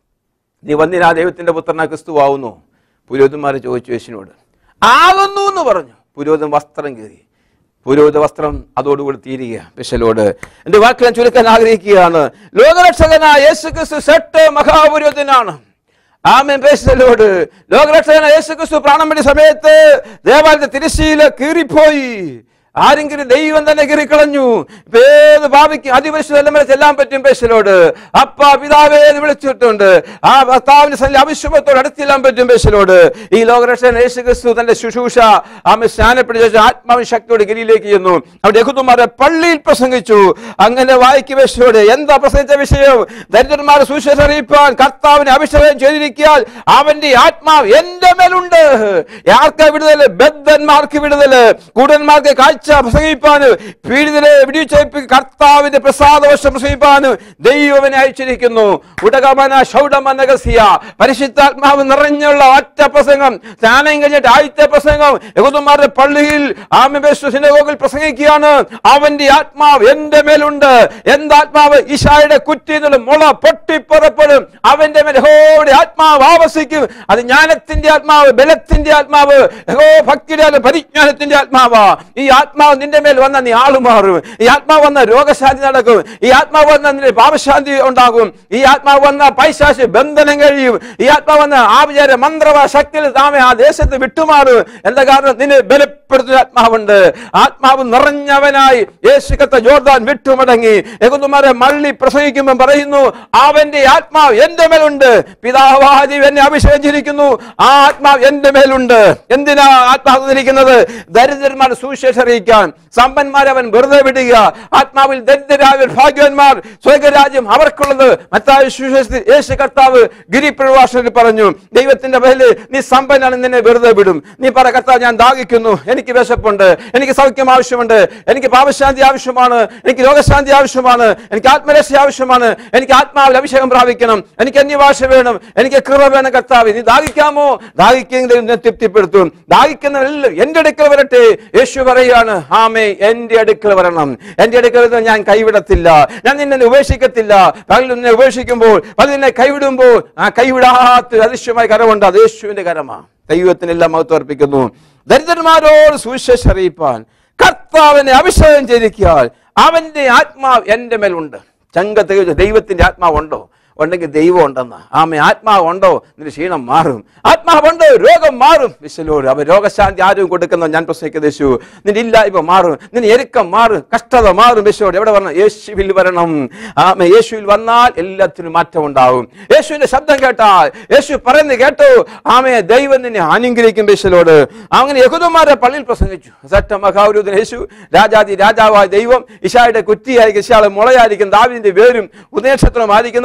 നീ വന്നിനാ ദൈവത്തിന്റെ പുത്രന ക്രിസ്തു ആവുന്നു പുരോഹിതന്മാരെ ചോദിച്ചു യേശുവിനോട് ആകുന്നു എന്ന് പറഞ്ഞു പുരോഹിതൻ വസ്ത്രം കീറി പുരോഹിത വസ്ത്രം അതോടുകൂടി തീരുക പെശലോട് എന്റെ വാക്ക് ഞാൻ ചുരുക്കാൻ ആഗ്രഹിക്കുകയാണ് ലോകരക്ഷകനായ യേശു ക്രിസ്തു സെട്ട് മഹാപുരോഹിതനാണ് ആമൻ പേശലോട് ലോകരക്ഷകനായ യേശു ക്രിസ്തു പ്രാണം വേണ്ടി സമയത്ത് ദേവാലയത്തെ തിരശ്ശീല കീറിപ്പോയി ആരെങ്കിലും ദൈവം തന്നെ കീറിക്കളഞ്ഞു ഇപ്പൊ ഏത് ഭാവിക്ക് അതിപരിശുദ്ധം വരെ ചെല്ലാൻ പറ്റും പേശലോട് അപ്പ പിതാവേ എന്ന് വിളിച്ചിട്ടുണ്ട് ആ ഭർത്താവിന് സല്ല അവിശ്വമത്തോട് അടുത്തെല്ലാൻ പറ്റും പേശലോട് ഈ ലോകരക്ഷകൻ യേശു ക്രിസ്തു തന്റെ ശുശ്രൂഷ ആമ സ്നാനപ്പെടുത്തി ശേഷം ആത്മാവിൻ ശക്തിയോട് ഗിരിയിലേക്ക് ചെന്നു അവിടെ യഹൂദന്മാരെ പള്ളിയിൽ പ്രസംഗിച്ചു അങ്ങനെ വായിക്ക് പേശലോട് എന്താ പ്രസംഗിച്ച വിഷയം ദരിദ്രന്മാരെ സുവിശേഷം അറിയിപ്പാൻ കർത്താവിനെ അഭിഷേകം ചെയ്തിരിക്കാൻ അവന്റെ ആത്മാവ് എന്റെ മേലുണ്ട് ആർക്കാ വിടുതല് ബദ്ധന്മാർക്ക് വിടുതല് കൂടന്മാർക്ക് കാഴ്ച പ്രസംഗിപ്പാന് പീഡിതരെ വിടിച്ചേപ്പ് കർത്താവിന്റെ പ്രസാദവശം പ്രസംഗിപ്പാന് ദൈവവനെ അയച്ചിരിക്കുന്നു ഉടകമന ഷൗഡമനകസിയ പരിശുദ്ധാത്മാവ് നിറഞ്ഞുള്ള ഒറ്റ പ്രസംഗം സ്നാനം കഴിഞ്ഞിട്ട് ആദ്യത്തെ പ്രസംഗം യഹൂദന്മാരുടെ പള്ളിയിൽ ആമിബേശ്വസിനോകിൽ പ്രസംഗിക്കുകയാണ് അവന്റെ ആത്മാവ് എന്റെ മേലുണ്ട് എന്താത്മാവ് ഈശായുടെ കുറ്റിയിൽ മുള പൊട്ടിപ്പുറപ്പെടും അവന്റെ മേൽ യഹോവയുടെ ആത്മാവ് ആവസിക്കും അത് ജ്ഞാനത്തിന്റെ ആത്മാവ് ബലത്തിന്റെ ആത്മാവ് യഹോ ഭക്തിയുടെ ആത്മാവ്, പരിജ്ഞാനത്തിന്റെ ആത്മാവ് ഈ ആത്മാവ് നിന്റെ മേൽ വന്ന നീ ആള് മാറും ഈ ആത്മാവ് വന്ന രോഗശാന്തി നടക്കും ഈ ആത്മാവ് വന്ന നിന്റെ പാപശാന്തി ഉണ്ടാകും ഈ ആത്മാവ് വന്ന പൈശാശി ബന്ധനം കഴിയും ഈ ആത്മാവ് വന്ന ആവിചാര മന്ത്രവ ശക്തിയിൽ താമെ ആ ദേശത്ത് വിട്ടുമാറും എന്താ കാരണം നിന്നെ ബലപ്പെടുത്തുന്ന ആത്മാവുണ്ട് ആത്മാവ് നിറഞ്ഞവനായി യേശു കത്ത ജോർദാൻ വിട്ടുമടങ്ങി യഹൂദന്മാരെ മള്ളി പ്രസംഗിക്കുമ്പോൾ പറയുന്നു അവന്റെ ആത്മാവ് എന്റെ മേലുണ്ട് പിതാവാദി എന്നെ അഭിഷേകം ചെയ്തിരിക്കുന്നു ആ ആത്മാവ് എന്റെ മേലുണ്ട് എന്തിനാ ആത്മാവ് തന്നിരിക്കുന്നത് ദരിദ്രന്മാർ സുവിശേഷം അറിയിക്കാൻ സമ്പന്മാരെ അവൻ വെറുതെ വിടുക ആത്മാവിൽ ദരിദ്രരായ ഭാഗ്യവന്മാർ സ്വർഗരാജ്യം അവർക്കുള്ളത് മത്തായ സുവിശേഷത്തിൽ യേശു കർത്താവ് ഗിരിപ്രഭാഷണത്തിൽ പറഞ്ഞു ദൈവത്തിന്റെ പേരിൽ നീ സമ്പന്നാണ് നിന്നെ വെറുതെ വിടും നീ പറ കർത്താവ് ഞാൻ ദാഹിക്കുന്നു എനിക്ക് വിശപ്പുണ്ട് എനിക്ക് സൗഖ്യം ആവശ്യമുണ്ട് എനിക്ക് പാപശാന്തി ആവശ്യമാണ് എനിക്ക് രോഗശാന്തി ആവശ്യമാണ് എനിക്ക് ആത്മരക്ഷ ആവശ്യമാണ് എനിക്ക് ആത്മാവിൽ അഭിഷേകം പ്രാപിക്കണം എനിക്ക് അന്യഭാഷ വേണം എനിക്ക് കൃപ വേണം കർത്താവ് നീ ദാഹിക്കാമോ ദാഹിക്കെങ്കിലും എന്നെ തൃപ്തിപ്പെടുത്തും ദാഹിക്കുന്നവരെല്ലാം എന്റെ അടുക്കൽ വരട്ടെ യേശു പറയാണ് ആമേ എന്റെ അടുക്കൽ വരണം എന്റെ അടുക്കൽ വരുന്നത് ഞാൻ കൈവിടത്തില്ല ഞാൻ നിന്നെ ഉപേക്ഷിക്കത്തില്ല പലരും നിന്നെ ഉപേക്ഷിക്കുമ്പോൾ പലരും നിന്നെ കൈവിടുമ്പോൾ ആ കൈവിടാത്ത അതിശയമായ കരമുണ്ട് അത് യേശുവിന്റെ കരമാണ് ദൈവത്തിനെല്ലാം മഹത്വം അർപ്പിക്കുന്നു ദരിദ്രന്മാരോട് സുവിശേഷം അറിയിപ്പാൻ കർത്താവിനെ അഭിഷേകം ചെയ്തിരിക്കാൻ അവന്റെ ആത്മാവ് എന്റെ മേലുണ്ട് ചങ്കത്ത് ദൈവത്തിന്റെ ആത്മാവുണ്ടോ ഉണ്ടെങ്കിൽ ദൈവം ഉണ്ടെന്ന് ആമ ആത്മാവ് ഉണ്ടോ നിന്റെ ക്ഷീണം മാറും ആത്മാവുണ്ടോ രോഗം മാറും വിശ്വലോട് അവൻ രോഗശാന്തി ആരും കൊടുക്കുന്ന ഞാൻ പ്രസംഗിക്കുന്ന യേശു നിന്റെ ഇല്ലായ്മ മാറും നിന്റെ എരുക്കം മാറും കഷ്ടത മാറും യേശുവോട് എവിടെ വരണം യേശുവിൽ വരണം ആമ യേശുവിൽ വന്നാൽ എല്ലാത്തിനും മാറ്റം ഉണ്ടാവും യേശുവിന്റെ ശബ്ദം കേട്ടാൽ യേശു പറയുന്നത് കേട്ടോ ആമയെ ദൈവം നിന്നെ അനുഗ്രഹിക്കും യേശുലോട് അങ്ങനെ യഹുദന്മാരെ പള്ളിയിൽ പ്രസംഗിച്ചു സട്ട മഹാപുരുതൻ യേശു രാജാതി രാജാവായ ദൈവം ഇഷായുടെ കുറ്റിയായിരിക്കും ഇഷാളെ മുളയായിരിക്കും ദാവിദിന്റെ വേരും ഉദയക്ഷത്രമായിരിക്കുന്നവൻ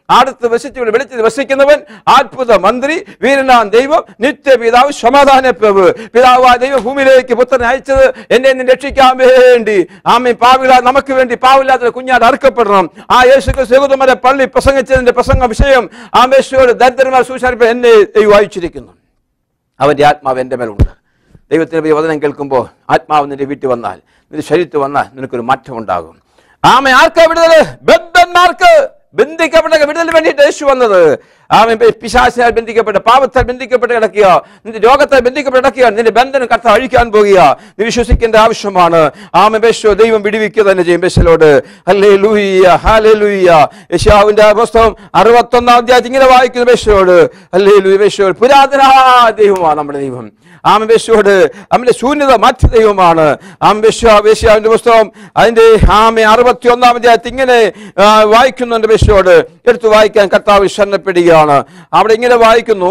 അടുത്ത് വസിച്ചു വെളിച്ചത്തിൽ വസിക്കുന്നവൻ അത്ഭുത മന്ത്രി വീരനാം ദൈവം നിത്യപിതാവ് സമാധാന പ്രഭു പിതാവ് ദൈവം ഭൂമിയിലേക്ക് പുത്രനെ അയച്ചത് എന്നെ നിന്ന് രക്ഷിക്കാൻ വേണ്ടി ആമി പാവിള നമുക്ക് വേണ്ടി പാവില്ലാത്ത കുഞ്ഞാട് അറുക്കപ്പെടണം ആ യേശു സേകുതമരെ പള്ളി പ്രസംഗിച്ചതിന്റെ പ്രസംഗ വിഷയം ആമേശ്വരോട് ദരിദ്രന്മാർ സൂചിപ്പിച്ച എന്നെ ദൈവം അയച്ചിരിക്കുന്നു അവന്റെ ആത്മാവ് എൻ്റെ മേലുണ്ട് ദൈവത്തിന്റെ വചനം കേൾക്കുമ്പോൾ ആത്മാവ് നിന്റെ വീട്ടിൽ വന്നാൽ നിന്റെ ശരീരത്തിൽ വന്നാൽ നിനക്കൊരു മാറ്റം ഉണ്ടാകും ആമ ആർക്കാ വിടുതല് ബദ്ധന്മാർക്ക് ബന്ധിക്കപ്പെട്ട വിടുതലിന് വേണ്ടിയിട്ട് യേശു വന്നത് ആമ പിശാശിനാൽ ബന്ധിക്കപ്പെട്ട പാപത്താൽ ബന്ധിക്കപ്പെട്ട് കിടക്കുക നിന്റെ രോഗത്താൽ ബന്ധിക്കപ്പെട്ട് കിടക്കുക നിന്റെ ബന്ധനം കർത്ത അഴിക്കാൻ പോകുക നീ വിശ്വസിക്കേണ്ട ആവശ്യമാണ് ആമ ബേശോ ദൈവം വിടിവിക്കുക തന്നെ ചെയ്യും ബേശലോട് ഹല്ലേ ലൂയ്യ ഹാലേ ലൂയ്യ യശാവിന്റെ പുസ്തകം അറുപത്തൊന്നാം അധ്യായത്തിൽ ഇങ്ങനെ വായിക്കുന്നു ബേശോട് ഹല്ലേ ലൂയ ബേശോ പുരാതന ദൈവമാണ് നമ്മുടെ ദൈവം ആമബേശോട് അവന്റെ ശൂന്യത മാറ്റി ദൈവമാണ് ആമബേശ്യാവിന്റെ പുസ്തകം അതിന്റെ ആമ അറുപത്തി ഒന്നാം അധ്യായത്തിൽ ഇങ്ങനെ ആ, വായിക്കുന്നുണ്ട് ബേശോട് എടുത്തു വായിക്കാൻ കർത്താവ് ശരണപ്പെടുകയാണ് അവിടെ ഇങ്ങനെ വായിക്കുന്നു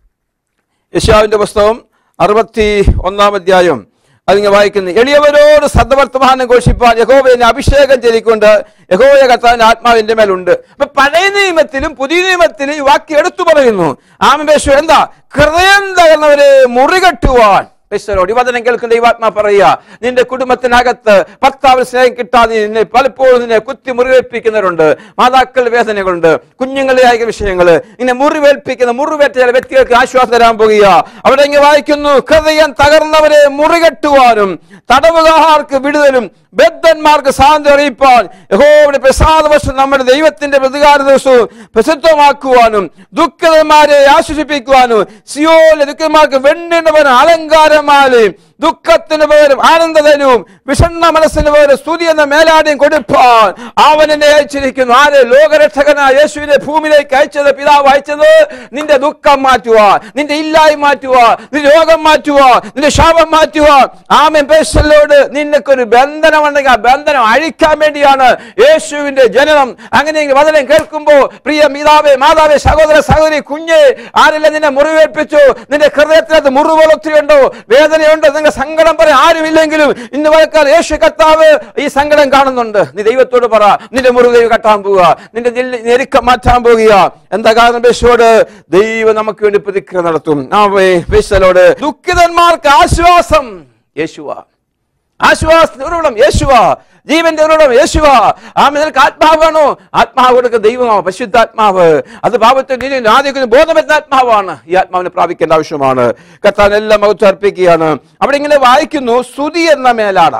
യശാവിന്റെ പുസ്തകം അറുപത്തി ഒന്നാം അധ്യായം അതിങ്ങനെ വായിക്കുന്നു എളിയവരോട് സദ്വർത്തമാനം ഘോഷിപ്പാൻ യഹോവയെ അഭിഷേകം ചെയ്തുകൊണ്ട് യഹോവയ കർത്താവിന്റെ ആത്മാവിന്റെ മേലുണ്ട് അപ്പൊ പഴയ നിയമത്തിലും പുതിയ നിയമത്തിലും ഈ വാക്യം എടുത്തു പറയുന്നു ആമബേശു എന്താ ഹൃദയം തകർന്നവരെ മുറികെട്ടുവാൻ ഈശ്വരോട് ഈ വചനം കേൾക്കുന്ന ദൈവാത്മാ പറയുക നിന്റെ കുടുംബത്തിനകത്ത് ഭർത്താവിന് സ്നേഹം കിട്ടാതെ നിന്നെ പലപ്പോഴും നിന്നെ കുത്തി മുറിവേൽപ്പിക്കുന്നവരുണ്ട് മാതാക്കൾ വേദനകളുണ്ട് കുഞ്ഞുങ്ങളുടെ ആയ വിഷയങ്ങൾ ഇങ്ങനെ മുറിവേൽപ്പിക്കുന്ന മുറിവേറ്റ ചില വ്യക്തികൾക്ക് ആശ്വാസം തരാൻ പോകുക അവിടെ ഇങ്ങനെ വായിക്കുന്നു ഹൃദയം തകർന്നവരെ മുറികെട്ടുവാനും തടവുകാർക്ക് വിടുതലും ബദ്ധന്മാർക്ക് സാന്തി അറിയിപ്പാൻ യഹോവയുടെ പ്രസാദ വർഷം നമ്മുടെ ദൈവത്തിന്റെ പ്രതികാര ദിവസവും പ്രസിദ്ധമാക്കുവാനും ദുഃഖിതന്മാരെ ആശ്വസിപ്പിക്കുവാനും സിയോലെ ദുഃഖന്മാർക്ക് വെണ്ണിനവൻ അലങ്കാരമാലയും ദുഃഖത്തിന് പകരം ആനന്ദതനും വിഷണ്ണ മനസ്സിന് പകരം സ്തുതി എന്ന മേലാടിയും കൊടുപ്പാൻ അവൻ എന്നെ അയച്ചിരിക്കുന്നു ആരെ ലോകരക്ഷകനായ യേശുവിനെ ഭൂമിയിലേക്ക് അയച്ചത് പിതാവ് അയച്ചത് നിന്റെ ദുഃഖം മാറ്റുക നിന്റെ ഇല്ലായ്മ മാറ്റുക നിന്റെ രോഗം മാറ്റുക നിന്റെ ശാപം മാറ്റുക ആമൻ പേശലോട് നിനക്കൊരു ബന്ധനമുണ്ടെങ്കിൽ ആ ബന്ധനം അഴിക്കാൻ വേണ്ടിയാണ് യേശുവിന്റെ ജനനം അങ്ങനെ വചനം കേൾക്കുമ്പോ പ്രിയ പിതാവേ മാതാവേ സഹോദര സഹോദരി കുഞ്ഞെ ആരെല്ലാം നിന്നെ മുറിവേൽപ്പിച്ചു നിന്റെ ഹൃദയത്തിനകത്ത് മുറിവുകളൊത്തിരിയുണ്ടോ വേദനയുണ്ടോ നിങ്ങൾ സങ്കടം പറയാൻ ആരുമില്ലെങ്കിലും ഇന്ന് വഴക്കാൽ യേശു കർത്താവ് ഈ സങ്കടം കാണുന്നുണ്ട് നീ ദൈവത്തോട് പറ നിന്റെ മുറിവ് ദൈവം കട്ടാൻ പോവുക നിന്റെ നെല്ല് ഞെരുക്കം മാറ്റാൻ പോകുക എന്താ കാരണം യേശുവോട് ദൈവം നമുക്ക് വേണ്ടി പ്രതിക്രിയ നടത്തും ആ യേശുലോട് ദുഃഖിതന്മാർക്ക് ആശ്വാസം യേശുവ ആശ്വാസത്തിന്റെ ഉറവിടം യേശുവ ജീവന്റെ ഉറവിടം യേശുവ ആ നിനക്ക് ആത്മാവാണോ ആത്മാവ് കൊടുക്കുന്ന ദൈവമാ പരിശുദ്ധാത്മാവ് അത് പാപത്തെ ആദ്യം ബോധമെത്തുന്ന ആത്മാവാണ് ഈ ആത്മാവിനെ പ്രാപിക്കേണ്ട ആവശ്യമാണ് കർത്താൻ എല്ലാം മഹത്വം അർപ്പിക്കുകയാണ് അവിടെ ഇങ്ങനെ വായിക്കുന്നു സ്തുതി എന്ന മേലാട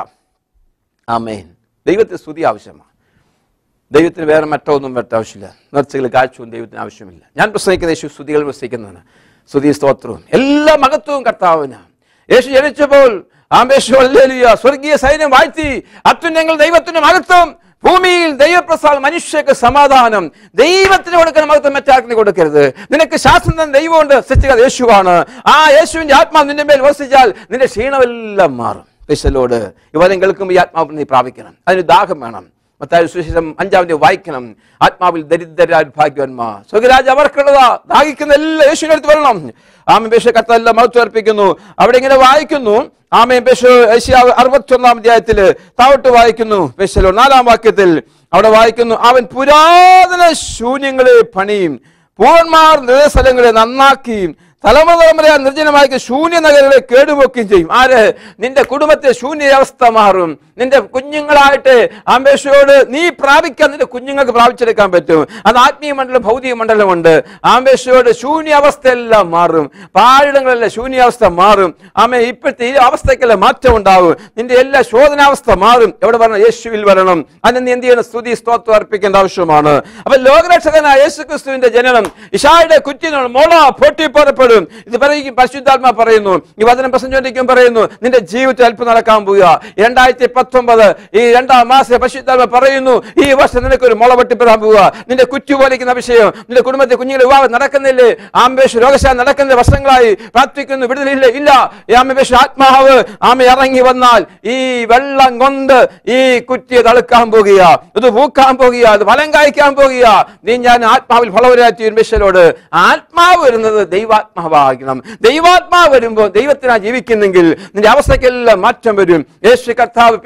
ആമേൻ ദൈവത്തിന് സ്തുതി ആവശ്യമാണ് ദൈവത്തിന് വേറെ മറ്റൊന്നും വേണ്ട ആവശ്യമില്ല നേർച്ചകൾ കാഴ്ചവും ദൈവത്തിന് ആവശ്യമില്ല ഞാൻ പ്രസംഗിക്കുന്ന യേശു സ്തുതികൾ പ്രസംഗിക്കുന്നതാണ് സ്തുതി സ്തോത്രവും എല്ലാ മഹത്വവും കർത്താവിന് യേശു ജനിച്ചപ്പോൾ ആമേശു ഹല്ലേലൂയ സ്വർഗീയ സൈന്യം വാഴ്ത്തി അത്യുന്നങ്ങൾ ദൈവത്തിന്റെ മഹത്വം ഭൂമിയിൽ ദൈവപ്രസാദം മനുഷ്യർക്ക് സമാധാനം ദൈവത്തിന് കൊടുക്കുന്ന മഹത്വം മറ്റാർക്കിന് കൊടുക്കരുത് നിനക്ക് ശാസ്ത്രം തന്നെ ദൈവമുണ്ട് സൃഷ്ടിക്കാതെ യേശുവാണ് ആ യേശുവിന്റെ ആത്മാവ് നിന്റെ മേൽ വസിച്ചാൽ നിന്റെ ക്ഷീണമെല്ലാം മാറും യേശുലോട് ഇവരും കേൾക്കുമ്പോൾ ഈ ആത്മാവ് നീ പ്രാപിക്കണം അതിന് ദാഹം വേണം മത്തായ സുവിശേഷം അഞ്ചാമത്തെ വായിക്കണം ആത്മാവിൽ ദരിദ്രരായ ഭാഗ്യവന്മാർ സ്വകരാജ് അവർക്കുള്ളതാ ദാഹിക്കുന്ന എല്ലാ യേശുവിന്റെ അടുത്ത് വരണം ആമേ പേശ കത്തെല്ലാം മഹത്വം അർപ്പിക്കുന്നു അവിടെ ഇങ്ങനെ വായിക്കുന്നു ആമേ പേശ ഏഷ്യാവ് അറുപത്തി ഒന്നാം അധ്യായത്തില് താവട്ട് വായിക്കുന്നു പേശലോ നാലാം വാക്യത്തിൽ അവിടെ വായിക്കുന്നു അവൻ പുരാതന ശൂന്യങ്ങളെ പണിയും പൂവന്മാർ നിലസ്ഥലങ്ങളെ നന്നാക്കിയും തലമുറ തലമുറ നിർജ്ജനമായ ശൂന്യ നഗരങ്ങളെ കേടുപോക്കുകയും ചെയ്യും ആര് നിന്റെ കുടുംബത്തെ ശൂന്യാവസ്ഥ മാറും നിന്റെ കുഞ്ഞുങ്ങളായിട്ട് ആംബേശയോട് നീ പ്രാപിക്കാൻ നിന്റെ കുഞ്ഞുങ്ങൾക്ക് പ്രാപിച്ചെടുക്കാൻ പറ്റും അത് ആത്മീയ മണ്ഡലം ഭൗതിക മണ്ഡലമുണ്ട് ആംബേശയോട് ശൂന്യാവസ്ഥയെല്ലാം മാറും പാഴിടങ്ങളെല്ലാം ശൂന്യാവസ്ഥ മാറും ആമേ ഇപ്പോഴത്തെ ഈ അവസ്ഥയ്ക്കെല്ലാം മാറ്റം ഉണ്ടാവും നിന്റെ എല്ലാ ശോധനാവസ്ഥ മാറും എവിടെ വരണം യേശുവിൽ വരണം അതിന് നീ എന്ത് ചെയ്യണം സ്തുതി സ്തോത്രം അർപ്പിക്കേണ്ട ആവശ്യമാണ് അപ്പൊ ലോകരക്ഷകനായ യേശു ക്രിസ്തുവിന്റെ ജനനം ഇഷായുടെ കുറ്റിനോട് മോള പൊട്ടിപ്പുറപ്പെടും ഇത് പറയും പരിശുദ്ധാത്മാ പറയുന്നു ഈ വചനം പ്രസംഗിക്കും പറയുന്നു നിന്റെ ജീവിതത്തിൽ അല്പം നടക്കാൻ പോവുക രണ്ടായിരത്തി പത്തൊമ്പത് ഈ രണ്ടാം മാസം പരിശുദ്ധാത്മ പറയുന്നു ഈ വർഷം നിനക്ക് ഒരു മുള പൊട്ടിപ്പെടാൻ പോവുക നിന്റെ കുറ്റു പോലിക്കുന്ന വിഷയം നിന്റെ കുടുംബത്തെ കുഞ്ഞുങ്ങളുടെ വിവാഹം നടക്കുന്നില്ലേ ആംബേഷ രോഗശാല നടക്കുന്ന വർഷങ്ങളായി പ്രാർത്ഥിക്കുന്നു വിടുതലില്ല ഇല്ല ഈ ആംബേഷ ആത്മാവ് ആമ ഇറങ്ങി വന്നാൽ ഈ വെള്ളം കൊണ്ട് ഈ കുറ്റിയെ തളുക്കാൻ പോകുക ഇത് പൂക്കാൻ പോകുക ഇത് ഫലം കായ്ക്കാൻ പോകുക നീ ഞാൻ ആത്മാവിൽ ഫലവരാറ്റി ഉന്മേഷലോട് ആത്മാവ് വരുന്നത് ദൈവാത്മാവാകണം ദൈവാത്മാവ് വരുമ്പോൾ ദൈവത്തിനാ ജീവിക്കുന്നെങ്കിൽ നിന്റെ അവസ്ഥയ്ക്കെല്ലാം മാറ്റം വരും യേശു കർത്താവ് പിതാവ്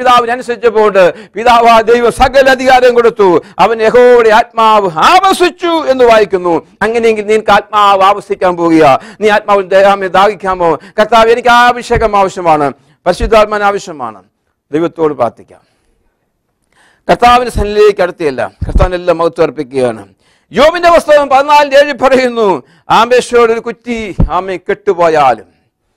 പിതാവിന് അനുസരിച്ചപ്പോൾ പിതാവ് ആ ദൈവം സകല അധികാരം കൊടുത്തു അവൻ യഹോയുടെ ആത്മാവ് ആവസിച്ചു എന്ന് വായിക്കുന്നു അങ്ങനെയെങ്കിൽ നിനക്ക് ആത്മാവ് ആവസിക്കാൻ പോവുക നീ ആത്മാവിൽ ദേഹാമെ ദാഹിക്കാമോ കർത്താവ് എനിക്ക് ആ അഭിഷേകം ആവശ്യമാണ് പരിശുദ്ധാത്മാൻ ആവശ്യമാണ് ദൈവത്തോട് പ്രാർത്ഥിക്കാം കർത്താവിന്റെ സന്നിധിയിലേക്ക് അടുത്തിയല്ല കർത്താവിനെല്ലാം മഹത്വം അർപ്പിക്കുകയാണ് യോബിന്റെ പുസ്തകം പതിനാലിന്റെ ഏഴ് പറയുന്നു ആമേശ്വരോട് ഒരു കുറ്റി ആമെ കെട്ടുപോയാലും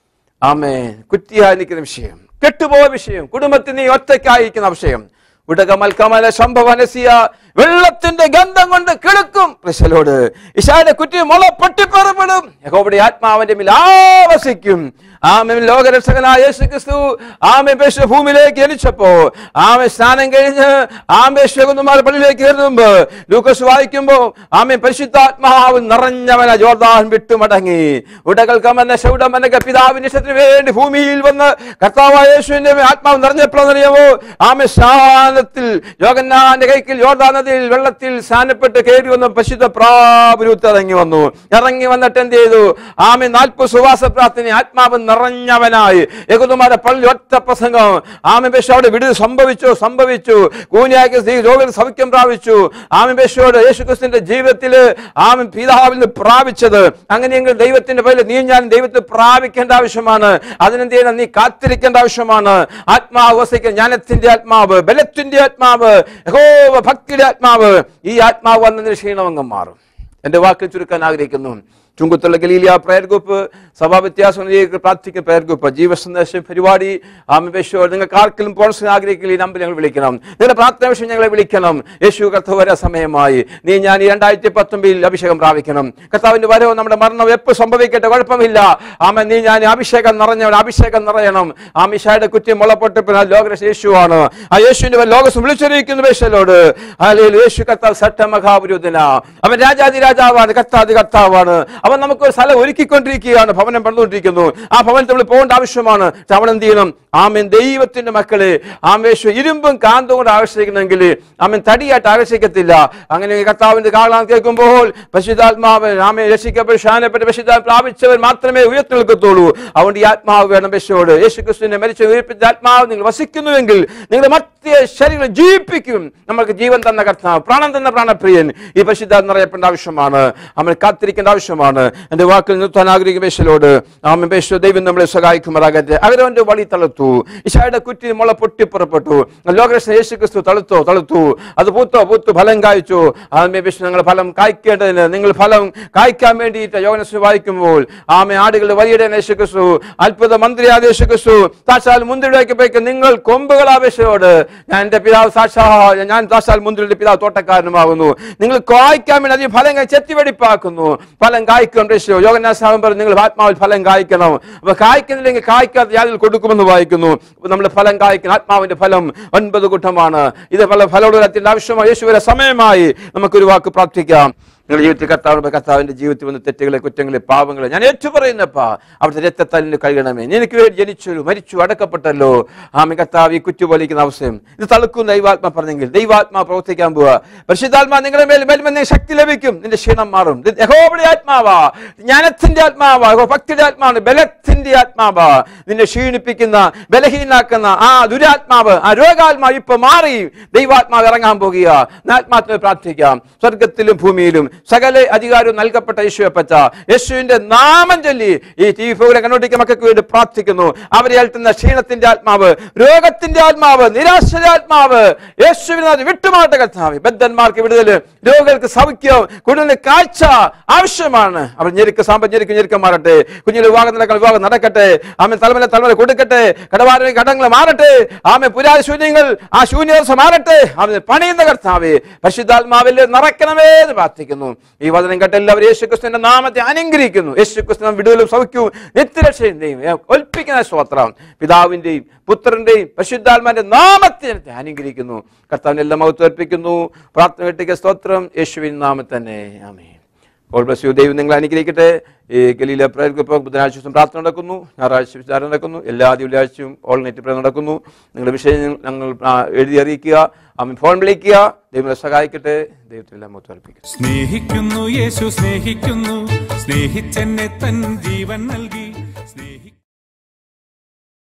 ആമേ കുറ്റിയായി നിൽക്കുന്ന വിഷയം കെട്ടുപോയ വിഷയം കുടുംബത്തിൽ നീ ഒറ്റയ്ക്കായിരിക്കുന്ന വിഷയം ഉടകമൽ കമല ശംഭവനസിയ വെള്ളത്തിന്റെ ഗന്ധം കൊണ്ട് കിടക്കും പ്രശലോട് ഇഷാന്റെ കുറ്റി മുള പൊട്ടിപ്പുറപ്പെടും യഹോവയുടെ ആത്മാവിന്റെ മേൽ ആവസിക്കും ആമേ ലോകരക്ഷകനായ യേശു ക്രിസ്തു ആമേ പേശ ഭൂമിയിലേക്ക് ജനിച്ചപ്പോ ആമേ സ്നാനം കഴിഞ്ഞ് ആമേ ശകുന്മാർ പള്ളിയിലേക്ക് കയറുന്ന മുമ്പ് ലൂക്കസ് വായിക്കുമ്പോ ആമേ പരിശുദ്ധാത്മാവ് നിറഞ്ഞവന ജോർദാൻ വിട്ടു മടങ്ങി ഉടകൾക്കമന്ന ശൗടമനക പിതാവിന്റെ ഇഷ്ടത്തിന് വേണ്ടി ഭൂമിയിൽ വന്ന് കർത്താവായ യേശുവിന്റെ മേൽ ആത്മാവ് നിറഞ്ഞപ്പോഴറിയാമോ ആമേ സ്നാനത്തിൽ യോഗന്നാന്റെ കൈക്കിൽ യോർദാൻ നദിയിൽ വെള്ളത്തിൽ സ്നാനപ്പെട്ട് കയറി വന്ന പരിശുദ്ധ പ്രാപുരൂത്ത് ഇറങ്ങി വന്നു ഇറങ്ങി വന്നിട്ട് എന്ത് ചെയ്തു ആമേ നാൽപ്പത് സുവാസ പ്രാർത്ഥന ആത്മാവ് നിറഞ്ഞവനായി യകുതുമാരുടെ പള്ളി ഒറ്റ പ്രസംഗം ആമേ ബേശ അവിടെ വിടുതൽ സംഭവിച്ചു സംഭവിച്ചു കൂനിയാക്കി സ്ത്രീ രോഗികൾ സൗഖ്യം പ്രാപിച്ചു ആമേ ബേശയോട് യേശുക്രിസ്തുവിന്റെ ജീവിതത്തിൽ ആമൻ പിതാവിൽ നിന്ന് പ്രാപിച്ചത് അങ്ങനെയെങ്കിൽ ദൈവത്തിന്റെ പേരിൽ നീ ഞാൻ ദൈവത്തിൽ പ്രാപിക്കേണ്ട ആവശ്യമാണ് അതിനെന്ത് ചെയ്യണം നീ കാത്തിരിക്കേണ്ട ആവശ്യമാണ് ആത്മാവ് വസിക്കുന്ന ജ്ഞാനത്തിന്റെ ആത്മാവ് ബലത്തിന്റെ ആത്മാവ് യഹോവ ഭക്തിയുടെ ആത്മാവ് ഈ ആത്മാവ് വന്നതിന് ക്ഷീണമംഗം മാറും എന്റെ വാക്ക് ചുരുക്കാൻ ആഗ്രഹിക്കുന്നു ചുങ്കത്തുള്ള ഗലീലിയ പ്രയർ ഗ്രൂപ്പ് സഭാ വ്യത്യാസം പ്രാർത്ഥിക്കുന്ന പ്രയർ ഗ്രൂപ്പ് ജീവസന്ദേശ പരിപാടി ആമേശ്വർ നിങ്ങൾക്ക് ആർക്കെങ്കിലും പോളിസിന് ആഗ്രഹിക്കില്ല ഈ നമ്പർ ഞങ്ങൾ വിളിക്കണം നിങ്ങളുടെ പ്രാർത്ഥന വിഷയം ഞങ്ങളെ വിളിക്കണം യേശു കർത്താവ് വരാൻ സമയമായി നീ ഞാൻ ഈ രണ്ടായിരത്തി പത്തൊമ്പതിൽ അഭിഷേകം പ്രാപിക്കണം കർത്താവിന്റെ വരവ് നമ്മുടെ മരണം എപ്പോൾ സംഭവിക്കട്ടെ കുഴപ്പമില്ല ആമ നീ ഞാൻ അഭിഷേകം നിറഞ്ഞവൻ അഭിഷേകം നിറയണം ആ മിശായുടെ കുറ്റി മുളപ്പൊട്ടിപ്പിന് ലോകരക്ഷ യേശുവാണ് ആ യേശുവിന്റെ ലോകസ് വിളിച്ചറിയിക്കുന്നു വേശലോട് അല്ലെങ്കിൽ യേശു കർത്താവ് സട്ട മഹാപുരോധന അവൻ രാജാതി രാജാവാണ് കർത്താതി കർത്താവാണ് അവൻ നമുക്ക് ഒരു സ്ഥലം ഒരുക്കിക്കൊണ്ടിരിക്കുകയാണ് ഭവനം പണിതുകൊണ്ടിരിക്കുന്നു ആ ഭവനത്തിൽ നമ്മൾ പോകേണ്ട ആവശ്യമാണ് പക്ഷെ അവൻ എന്ത് ചെയ്യണം ആമൻ ദൈവത്തിന്റെ മക്കളെ ആമേശ്വ ഇരുമ്പും കാന്തവും കൊണ്ട് ആകർഷിക്കണമെങ്കിൽ ആമൻ തടിയായിട്ട് ആകർഷിക്കത്തില്ല അങ്ങനെ കർത്താവിന്റെ കാളാൻ കേൾക്കുമ്പോൾ പരിശുദ്ധാത്മാവ് ആമെ രക്ഷിക്കപ്പെട്ട് ഷാനപ്പെട്ട് പരിശുദ്ധ പ്രാപിച്ചവർ മാത്രമേ ഉയർത്തി നിൽക്കത്തുള്ളൂ അതുകൊണ്ട് ഈ ആത്മാവ് വേണം ബശോട് യേശു ക്രിസ്തുവിനെ മരിച്ച ഉയർപ്പിച്ച ആത്മാവ് നിങ്ങൾ വസിക്കുന്നുവെങ്കിൽ നിങ്ങളുടെ മധ്യ ശരീരം ജീവിപ്പിക്കും നമുക്ക് ജീവൻ തന്ന കർത്താവ് പ്രാണം തന്ന പ്രാണപ്രിയൻ ഈ പരിശുദ്ധാത്മ നിറയപ്പെടേണ്ട ആവശ്യമാണ് നമ്മൾ കാത്തിരിക്കേണ്ട ആവശ്യമാണ് എന്റെ വാക്കിൽ നിർത്താൻ ആഗ്രഹിക്കും ബേശലോട് ആമൻ ബേശോ ദൈവം നമ്മളെ സഹായിക്കുമാറാകട്ടെ അവരവന്റെ വഴി തളുത്തു ഇഷായുടെ കുറ്റി മുള പൊട്ടിപ്പുറപ്പെട്ടു ലോകരക്ഷ യേശു ക്രിസ്തു തളുത്തോ തളുത്തു അത് പൂത്തോ പൂത്തു ഫലം കായ്ച്ചു ആമേ ബേശു നിങ്ങൾ ഫലം കായ്ക്കേണ്ടതിന് നിങ്ങൾ ഫലം കായ്ക്കാൻ വേണ്ടിയിട്ട് യോനസ് വായിക്കുമ്പോൾ ആമേ ആടുകളുടെ വലിയ യേശു ക്രിസ്തു അത്ഭുത മന്ത്രിയായ യേശു ക്രിസ്തു സാക്ഷാൽ മുന്തിരിക്ക് നിങ്ങൾ കൊമ്പുകൾ ആവേശയോട് ഞാൻ എന്റെ പിതാവ് സാക്ഷാ ഞാൻ സാക്ഷാൽ മുന്തിരിയുടെ പിതാവ് തോട്ടക്കാരനുമാകുന്നു നിങ്ങൾ കായ്ക്കാൻ വേണ്ടി അധികം ഫലം കായ് ചെത്തിവെടിപ്പാക്കുന്നു ഫലം കായ്ക്കും രക്ഷയോ യോഗനാസാഹം പറഞ്ഞു നിങ്ങൾ ആത്മാവിൽ ഫലം കായ്ക്കണം അപ്പൊ കായ്ക്കുന്നില്ലെങ്കിൽ കായ്ക്കാതെ യാതിൽ കൊടുക്കുമെന്ന് വായിക്കുന്നു നമ്മൾ ഫലം കായ്ക്കണം ആത്മാവിന്റെ ഫലം ഒൻപത് കൂട്ടമാണ് ഇത് പല ഫലോടത്തിന്റെ ആവശ്യമായി യേശുവിന്റെ സമയമായി നമുക്കൊരു വാക്ക് പ്രാർത്ഥിക്കാം നിങ്ങളുടെ ജീവിതത്തിൽ കർത്താവ് കർത്താവിന്റെ ജീവിതത്തിൽ വന്ന തെറ്റുകളെ കുറ്റങ്ങളെ പാവങ്ങളെ ഞാൻ ഏറ്റുപറയുന്നപ്പാ അവിടുത്തെ രക്തത്തലിന് കഴിയണമേ എനിക്ക് വേണ്ടി ജനിച്ചു മരിച്ചു അടക്കപ്പെട്ടല്ലോ ആമി കർത്താവ് ഈ കുറ്റുപോലിക്കുന്ന അവസ്ഥയും ഇത് തളുക്കും ദൈവാത്മ പറഞ്ഞെങ്കിൽ ദൈവാത്മാ പ്രവർത്തിക്കാൻ പോവുക പരിശുദ്ധാത്മാ നിങ്ങളുടെ മേൽ മേൽമെന്നെ ശക്തി ലഭിക്കും നിന്റെ ക്ഷീണം മാറും ഇത് യഹോവയുടെ ആത്മാവാ ജ്ഞാനത്തിന്റെ ആത്മാവാ യഹോവ ഭക്തിയുടെ ആത്മാവാണ് ബലത്തിന്റെ ആത്മാവാ നിന്നെ ക്ഷീണിപ്പിക്കുന്ന ബലഹീനാക്കുന്ന ആ ദുരാത്മാവ് ആ രോഗാത്മാവ് ഇപ്പൊ മാറി ദൈവാത്മാവ് ഇറങ്ങാൻ പോകുക ആത്മാത്മ പ്രാർത്ഥിക്കാം സ്വർഗത്തിലും ഭൂമിയിലും സകല അധികാരവും നൽകപ്പെട്ട യേശുവെ പറ്റ യേശുവിന്റെ നാമം ചൊല്ലി ഈ ടി വി പ്രോഗ്രാം കണ്ടുപിടിക്കുന്ന മക്കൾക്ക് വേണ്ടി പ്രാർത്ഥിക്കുന്നു അവരെ അൽത്തുന്ന ക്ഷീണത്തിന്റെ ആത്മാവ് രോഗത്തിന്റെ ആത്മാവ് നിരാശയുടെ ആത്മാവ് യേശുവിനെ അത് വിട്ടുമാറട്ടെ കർത്താവ് ബദ്ധന്മാർക്ക് വിടുതല് രോഗികൾക്ക് സൗഖ്യം കൂടുതൽ കാഴ്ച ആവശ്യമാണ് അവർ ഞെരുക്ക് സാമ്പ ഞെരുക്ക് ഞെരുക്കം മാറട്ടെ കുഞ്ഞിന് വിവാഹം നടക്കാൻ വിവാഹം നടക്കട്ടെ ആമെ തലമുറ തലമുറ കൊടുക്കട്ടെ കടവാര കടങ്ങൾ മാറട്ടെ ആമെ പുരാ ശൂന്യങ്ങൾ ആ ശൂന്യവസ്ഥ മാറട്ടെ അവന് പണിയുന്ന കർത്താവേ പരിശുദ്ധാത്മാവിൽ നിറയ്ക്കണമേ എന്ന് പ്രാർത്ഥിക്കുന്നു ഈ വചനം കേട്ട എല്ലാവരും യേശു ക്രിസ്തുവിന്റെ നാമത്തെ അനുഗ്രഹിക്കുന്നു യേശു ക്രിസ്തു വിടുതലും സൗഖ്യവും നിത്യരക്ഷയുടെയും ഒൽപ്പിക്കുന്ന സ്തോത്രം പിതാവിന്റെയും പുത്രന്റെയും പരിശുദ്ധാത്മാന്റെ നാമത്തെ ഞാൻ അനുഗ്രഹിക്കുന്നു കർത്താവിനെ എല്ലാം മഹത്വം അർപ്പിക്കുന്നു പ്രാർത്ഥന വെട്ടിക്ക സ്തോത്രം യേശുവിൻ നാമത്തിൽ തന്നെ ആമേ ഓൾ ബ്ലസ് യു ദൈവം നിങ്ങൾ അനുഗ്രഹിക്കട്ടെ ഈ ഗലീല പ്രയർ ഗ്രൂപ്പ് ബുധനാഴ്ച ദിവസം പ്രാർത്ഥന നടക്കുന്നു ഞായറാഴ്ച വിചാരം നടക്കുന്നു എല്ലാ വെള്ളിയാഴ്ചയും ഓൾ നെറ്റ് പ്രയർ നടക്കുന്നു നിങ്ങളുടെ വിഷയം ഞങ്ങൾ ആ, എഴുതി അറിയിക്കുക അമ്മ ഫോൺ വിളിക്കുക ദൈവം സഹായിക്കട്ടെ ദൈവത്തിനെല്ലാം മൊത്തം അർപ്പിക്കും സ്നേഹിക്കുന്നു യേശു സ്നേഹിക്കുന്നു സ്നേഹിച്ചെന്നെ തൻ ജീവൻ നൽകി സ്നേഹി